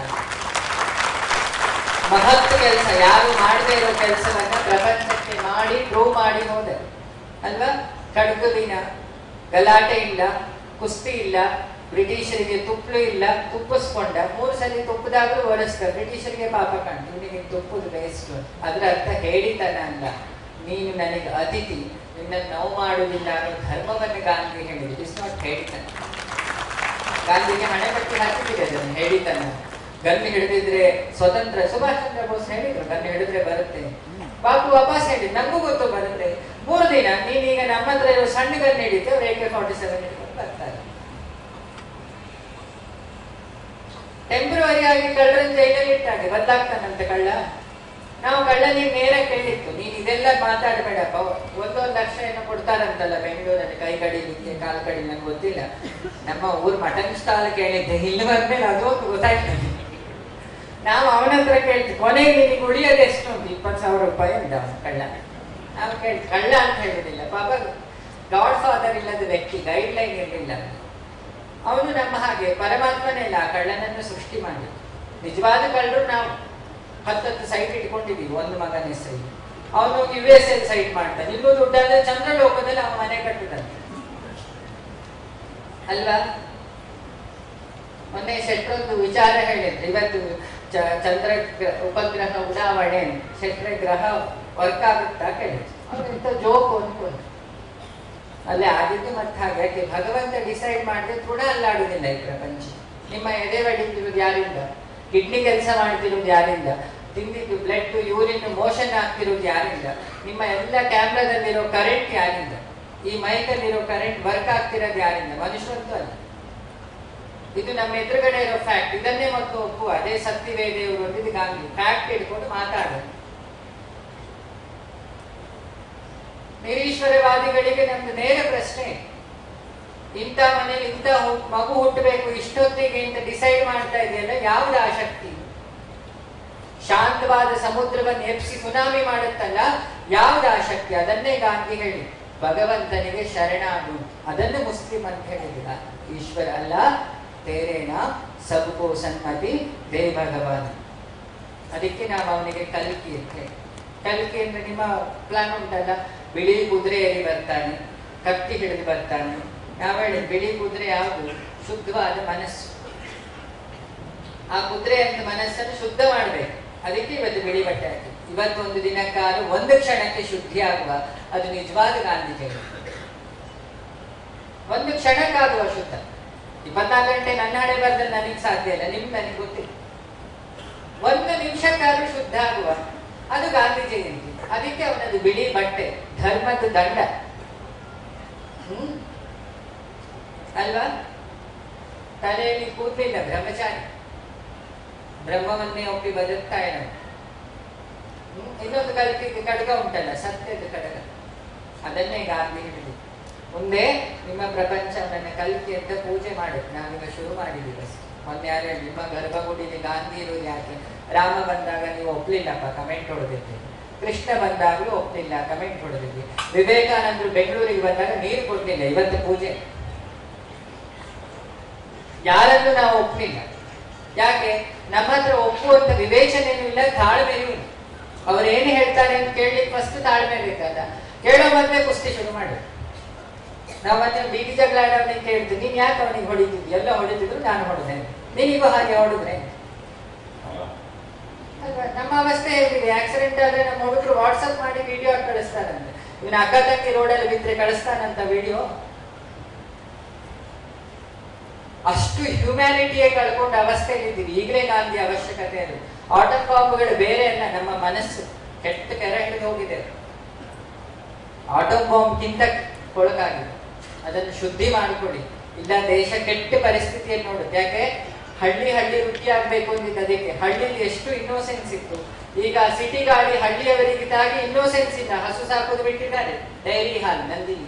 ಮಹತ್ ಕೆಲಸ ಯಾರು ಮಾಡದೇ ಇರೋ ಕೆಲಸವನ್ನ ಪ್ರಪಂಚಕ್ಕೆ ಮಾಡಿ ಪ್ರೂವ್ ಮಾಡಿ ಹೋದರು ಅಲ್ವಾ ಕಡ್ಗುಲಿನ ಗಲಾಟೆ ಇಲ್ಲ ಕುಸ್ತಿ ಇಲ್ಲ ಬ್ರಿಟಿಷರಿಗೆ ತುಪ್ಪಲು ಇಲ್ಲ ತುಪ್ಪಿಸ್ಕೊಂಡ ಮೂರು ಸಲ ತುಪ್ಪದಾದ್ರೂ ಒರೆಸ್ತ ಬ್ರಿಟಿಷರಿಗೆ ಪಾಪ ಕಾಣ್ತು ಇವನಿಗೆ ತುಪ್ಪದ ವೇಸ್ಟ್ ಅದ್ರ ಅರ್ಥ ಹೇಳಿತನ ಅಲ್ಲ ನೀನು ನನಗೆ ಅತಿಥಿ ನಿನ್ನ ನೋವು ಮಾಡುವುದಿಲ್ಲ ಅನ್ನೋ ಧರ್ಮವನ್ನು ಗಾಂಧಿ ಹೇಳಿದ್ರು ಇಟ್ಸ್ ನಾಟ್ ಹೇಳಿತನ ಗಾಂಧಿಗೆ ಹಣೆ ಪಟ್ಟಿ ಹಾಕಿಬಿಟ್ಟಿದೆ ಅದನ್ನು ಹೇಳಿತನ ಗನ್ ಹಿಡಿದಿದ್ರೆ ಸ್ವತಂತ್ರ ಸುಭಾಷ್ ಚಂದ್ರ ಬೋಸ್ ಹೇಳಿದ್ರು ಗನ್ ಹಿಡಿದ್ರೆ ಬರುತ್ತೆ ಬಾಬು ವಾಪಸ್ ಹೇಳಿ ನಂಗೂ ಗೊತ್ತು ಬರುತ್ತೆ ಮೂರು ದಿನ ನೀನೀಗ ನಮ್ಮ ಹತ್ರ ಇರೋ ಸಣ್ಣ ಗನ್ ಹಿಡಿತು ಅವ್ರು ಎ ಕೆ ಫಾರ್ಟಿ ಸೆವೆನ್ ಹಿಡ್ಕೊಂಡು ಬರ್ತಾರೆ ಟೆಂಪ್ರವರಿ ಆಗಿ ಕಳ್ಳರನ್ನ ಜೈಲಲ್ಲಿ ಇಟ್ಟಾಗೆ ಬದಲಾಗ್ತಾನಂತೆ ಕಳ್ಳ ನಾವು ಕಳ್ಳನಿಗೆ ನೇರ ಕೇಳಿತ್ತು ನೀನ್ ಇದೆಲ್ಲ ಮಾತಾಡಬೇಡಪ್ಪ ಒಂದೊಂದು ಲಕ್ಷ ಏನೋ ಕೊಡ್ತಾರಂತಲ್ಲ ಬೆಂಗಳೂರಲ್ಲಿ ಕೈ ಕಡಿಲಿಕ್ಕೆ ಕಾಲ್ ಕಡಿ ನಂಗೆ ಗೊತ್ತಿಲ್ಲ ನಮ್ಮ ಊರ್ ಮಟನ್ ಸ್ಟಾಲ್ ಕೇಳಿದ್ದೆ ಇಲ್ಲಿ ಬಂದ್ಮೇಲೆ ಅದು ಒಂದು ಗೊತ್ತಾಯ್ತು ನನಗೆ. ನಾವು ಅವನ ಹತ್ರ ಕೇಳ್ತೀವಿ ಕೊನೆಗೆ ನಿನಗೆ ಉಳಿಯೋದು ಎಷ್ಟು ಅಂತ ಇಪ್ಪತ್ತು ಸಾವಿರ ರೂಪಾಯಿ ಅಂತ ಅವನು ಕಳ್ಳ ನಾವು ಕೇಳಿ ಕಳ್ಳ ಅಂತ ಹೇಳುದಿಲ್ಲ ಪಾಪ ಗಾಡ್ ಫಾದರ್ ಇಲ್ಲದ ವ್ಯಕ್ತಿ ಗೈಡ್ ಲೈನ್ ಇರಲಿಲ್ಲ ಅವನು ನಮ್ಮ ಹಾಗೆ ಪರಮಾತ್ಮನೇ ಇಲ್ಲ ಆ ಕಳ್ಳನನ್ನು ಸೃಷ್ಟಿ ಮಾಡಿ ನಿಜವಾದ ಕಳ್ಳರು ನಾವು ಹತ್ತತ್ತು ಸೈಟ್ ಇಟ್ಕೊಂಡಿದ್ದೀವಿ ಒಂದು ಮಗನ ಹೆಸರಿಗೆ ಅವನು ಯು ಎಸ್ ಎಲ್ ಸೈಟ್ ಮಾಡ್ತಾನೆ ಇಲ್ಲೂ ದುಡ್ಡಾದ್ರೆ ಚಂದ್ರಲೋಕದಲ್ಲಿ ಅವನ ಮನೆ ಕಟ್ಟಿದ್ದಾನೆ ಅಲ್ವಾ ಮೊನ್ನೆ ಶೆಟ್ರೊಂದು ವಿಚಾರ ಹೇಳಿದ್ರು ಇವತ್ತು ಚ- ಚಂದ್ರ ಗ್ರ- ಉಪಗ್ರಹ ಉಡಾವಣೆ ಶೆಟ್ರ ಗ್ರಹ ವರ್ಕ್ ಆಗುತ್ತಾ ಕೇಳಿದ್ರು ಅವ್ರೆಂತ ಜೋಕ್ ಅನ್ಕೊಂಡು ಅಲ್ಲೇ ಆಗಿದ್ದು ಮತ್ತೆ ಹಾಗೆ ಯಾಕೆ ಭಗವಂತ ಡಿಸೈಡ್ ಮಾಡಿದ್ರೆ ತೃಣ ಅಲ್ಲಾಡುದಿಲ್ಲ ಈ ಪ್ರಪಂಚ ನಿಮ್ಮ ಎದೆ ಬಡಿತಿರೋದು ಯಾರಿಂದ ಕಿಡ್ನಿ ಕೆಲಸ ಮಾಡ್ತಿರೋದು ಯಾರಿಂದ ತಿಂದಿದ್ದು ಬ್ಲಡ್ ಯೂರಿನ್ ಮೋಷನ್ ಆಗ್ತಿರೋದು ಯಾರಿಂದ ನಿಮ್ಮ ಎಲ್ಲ ಕ್ಯಾಮ್ರಾದಲ್ಲಿರೋ ಕರೆಂಟ್ ಯಾರಿಂದ ಈ ಮೈಕಲ್ಲಿರೋ ಕರೆಂಟ್ ವರ್ಕ್ ಆಗ್ತಿರೋದು ಯಾರಿಂದ ಮನುಷ್ಯರಂತೂ ಅಲ್ಲ ಇದು ನಮ್ಮ ಎದುರುಗಡೆ ಇರೋ ಫ್ಯಾಕ್ಟ್ ಇದನ್ನೇ ಮತ್ತು ಒಪ್ಪು ಅದೇ ಸತ್ಯವೇ ದೇವರು ಅಂದಿದ್ದು ಗಾಂಧಿ ಫ್ಯಾಕ್ಟ್ ಹಿಡ್ಕೊಂಡು ಮಾತಾಡೋದು ನಿರೀಶ್ವರವಾದಿಗಳಿಗೆ ನಮ್ದು ನೇರ ಪ್ರಶ್ನೆ ಇಂಥ ಮನೇಲಿ ಇಂಥ ಹು- ಮಗು ಹುಟ್ಟಬೇಕು ಇಷ್ಟೊತ್ತಿಗೆ ಅಂತ ಡಿಸೈಡ್ ಮಾಡ್ತಾ ಇದೆಯಲ್ಲ ಯಾವ್ದು ಆ ಶಕ್ತಿ ಶಾಂತವಾದ ಸಮುದ್ರವನ್ನು ಎಪ್ಸಿ ಸುನಾಮಿ ಮಾಡುತ್ತಲ್ಲ ಯಾವ್ದು ಆ ಶಕ್ತಿ ಅದನ್ನೇ ಗಾಂಧಿ ಹೇಳಿ ಭಗವಂತನಿಗೆ ಶರಣಾಗು ಅದನ್ನು ಮುಸ್ಲಿಂ ಅಂತ ಹೇಳಿದಿಲ್ಲ ಈಶ್ವರ ಅಲ್ಲ ತೇರೇನ ಸಬ್ಕೋ ಸನ್ಮತಿ ದೇ ಭಗವಾನ್ ಅದಕ್ಕೆ ನಾವು ಅವನಿಗೆ ಕಲ್ಕಿ ಅಂತ ಹೇಳಿ ಕಲ್ಕಿ ಅಂದ್ರೆ ನಿಮ್ಮ ಪ್ಲಾನ್ ಉಂಟಲ್ಲ ಬಿಳಿ ಕುದುರೆಯಲ್ಲಿ ಬರ್ತಾನೆ ಕತ್ತಿ ಹಿಡಿದು ಬರ್ತಾನೆ ನಾವು ಹೇಳಿ ಬಿಳಿ ಕುದುರೆ ಯಾವುದು ಶುದ್ಧವಾದ ಮನಸ್ಸು ಆ ಕುದುರೆ ಅಂತ ಮನಸ್ಸನ್ನು ಶುದ್ಧ ಮಾಡ್ಬೇಕು ಅದಕ್ಕೆ ಇವತ್ತು ಬಿಳಿ ಬಟ್ಟೆ ಹಾಕಿ ಇವತ್ತು ಒಂದು ದಿನಕ್ಕಾದ್ರೂ ಒಂದು ಕ್ಷಣಕ್ಕೆ ಶುದ್ಧಿ ಆಗುವ ಅದು ನಿಜವಾದ ಗಾಂಧಿ ಜಯಂತಿ ಒಂದು ಕ್ಷಣಕ್ಕಾಗುವ ಶುದ್ಧ ಇಪ್ಪತ್ನಾಲ್ಕು ಗಂಟೆ ನನ್ನ ಹಣೆ ಬರ್ದಲ್ಲಿ ನನಗೆ ಸಾಧ್ಯ ಇಲ್ಲ ನಿಮ್ ನನಗೆ ಗೊತ್ತಿಲ್ಲ ಒಂದು ನಿಮಿಷಕ್ಕಾದ್ರೂ ಶುದ್ಧ ಆಗುವ ಅದು ಗಾಂಧಿ ಜಯಂತಿ ಅದಕ್ಕೆ ಅವನದು ಬಿಳಿ ಬಟ್ಟೆ ಧರ್ಮದ ದಂಡ ಹ್ಮ್ ಅಲ್ವಾ ತಲೆಯಲ್ಲಿ ಕೂದಲಿಲ್ಲ ಬ್ರಹ್ಮಚಾರಿ ಬ್ರಹ್ಮವನ್ನೇ ಒಪ್ಪಿ ಬದುಕ್ತಾ ಇರೋನು ಹ್ಮ್? ಇನ್ನೊಂದು ಕಲ್ಪಿಗೆ ಕಡಗ ಉಂಟಲ್ಲ ಸತ್ಯದ ಕಡಗ ಅದನ್ನೇ ಗಾಂಧಿ ಹೇಳಿದ್ರು ಮುಂದೆ ನಿಮ್ಮ ಪ್ರಪಂಚವನ್ನ ಕಲ್ಕಿ ಅಂತ ಪೂಜೆ ಮಾಡು ನಾವೀಗ ಶುರು ಮಾಡಿದ್ದೀವಿ ಅಷ್ಟೇ. ಮೊನ್ನೆ ಯಾರು ಹೇಳಿ, ನಿಮ್ಮ ಗರ್ಭಗುಡಿಲಿ ಗಾಂಧಿ ಇರೋದು ಯಾಕೆ ರಾಮ ಬಂದಾಗ ನೀವು ಒಪ್ಲಿಲ್ಲಪ್ಪ ಕಮೆಂಟ್ ಹೊಡೆದಿದ್ರಿ ಕೃಷ್ಣ ಬಂದಾಗಲೂ ಒಪ್ಲಿಲ್ಲ ಕಮೆಂಟ್ ಹೊಡೆದಿದ್ವಿ ವಿವೇಕಾನಂದರು ಬೆಂಗಳೂರಿಗೆ ಬಂದಾಗ ನೀರು ಕೊಡ್ಲಿಲ್ಲ ಇವತ್ತು ಪೂಜೆ ಯಾರನ್ನು ನಾವು ಒಪ್ಪಲಿಲ್ಲ ಯಾಕೆ ನಮ್ಮ ಹತ್ರ ಒಪ್ಪುವಂತ ವಿವೇಚನೆನೂ ಇಲ್ಲ ತಾಳ್ಮೆನೂ ಇಲ್ಲ ಅವ್ರೇನು ಹೇಳ್ತಾರೆ ಅಂತ ಕೇಳಲಿಕ್ಕೆ ಫಸ್ಟ್ ತಾಳ್ಮೆ ಬೇಕಲ್ಲ ಕೇಳೋ ಮೊದಲೇ ಕುಸ್ತಿ ಶುರು ಮಾಡಿ ನಾವು ಮೊನ್ನೆ ಬೀದಿ ಜಗಳ ಆಡೋನಿಗೆ ಕೇಳ್ತೀವಿ ನೀನ್ ಯಾಕೆ ಅವನಿಗೆ ಹೊಡಿತಿದ್ದಿ ಎಲ್ಲ ಹೊಡಿತಿದ್ರು ನಾನು ಹೊಡೆದೆ ನೀನಿಗೂ ಹಾಗೆ ಹೊಡೆದ್ರೆ ಅಲ್ವಾ? ನಮ್ಮ ಅವಸ್ಥೆ ಹೇಗಿದೆ ಆಕ್ಸಿಡೆಂಟ್ ಆದ್ರೆ ನಮ್ಮ ಹುಡುಗರು ವಾಟ್ಸಪ್ ಮಾಡಿ ವಿಡಿಯೋ ಕಳಿಸ್ತಾರಂತೆ ಇವನ ಅಕ್ಕ ತಂಗಿ ರೋಡಲ್ಲಿ ಬಿದ್ರೆ ಕಳಿಸ್ತಾನಂತ ವಿಡಿಯೋ ಅಷ್ಟು ಹ್ಯುಮ್ಯಾನಿಟಿಯೇ ಕಳ್ಕೊಂಡ ಅವಸ್ಥೆಯಲ್ಲಿ ಇದ್ದೀವಿ ಈಗಲೇ ಗಾಂಧಿ ಅವಶ್ಯಕತೆ ಅದು ಆಟಮ್ ಬಾಂಬ್ಗಳು ಬೇರೆ ಅಲ್ಲ ನಮ್ಮ ಮನಸ್ಸು ಕೆಟ್ಟ ಕೆರೆ ಹಿಡಿದು ಹೋಗಿದೆ ಆಟಮ್ ಬಾಂಬ್ಗಿಂತ ಕೊಳಕಾಗಿದೆ ಅದನ್ನು ಶುದ್ಧಿ ಮಾಡಿಕೊಡಿ ಇಲ್ಲ ದೇಶ ಕೆಟ್ಟ ಪರಿಸ್ಥಿತಿಯಲ್ಲಿ ನೋಡುತ್ತೆ ಯಾಕೆ ಹಳ್ಳಿ ಹಳ್ಳಿ ವೃತ್ತಿ ಆಗ್ಬೇಕು ಅಂದಿದ್ದು ಅದಕ್ಕೆ ಹಳ್ಳಿಲಿ ಎಷ್ಟು ಇನ್ನೋಸೆನ್ಸ್ ಇತ್ತು ಈಗ ಸಿಟಿ ಗಾಡಿ ಹಳ್ಳಿಯವರಿಗಿದ್ದಾಗಿ ಇನ್ನೋಸೆನ್ಸ್ ಇಲ್ಲ ಹಸು ಸಾಕೋದು ಬಿಟ್ಟಿದ್ದಾರೆ ಡೈರಿ ಹಾಲ್ ನಂದಿನಿ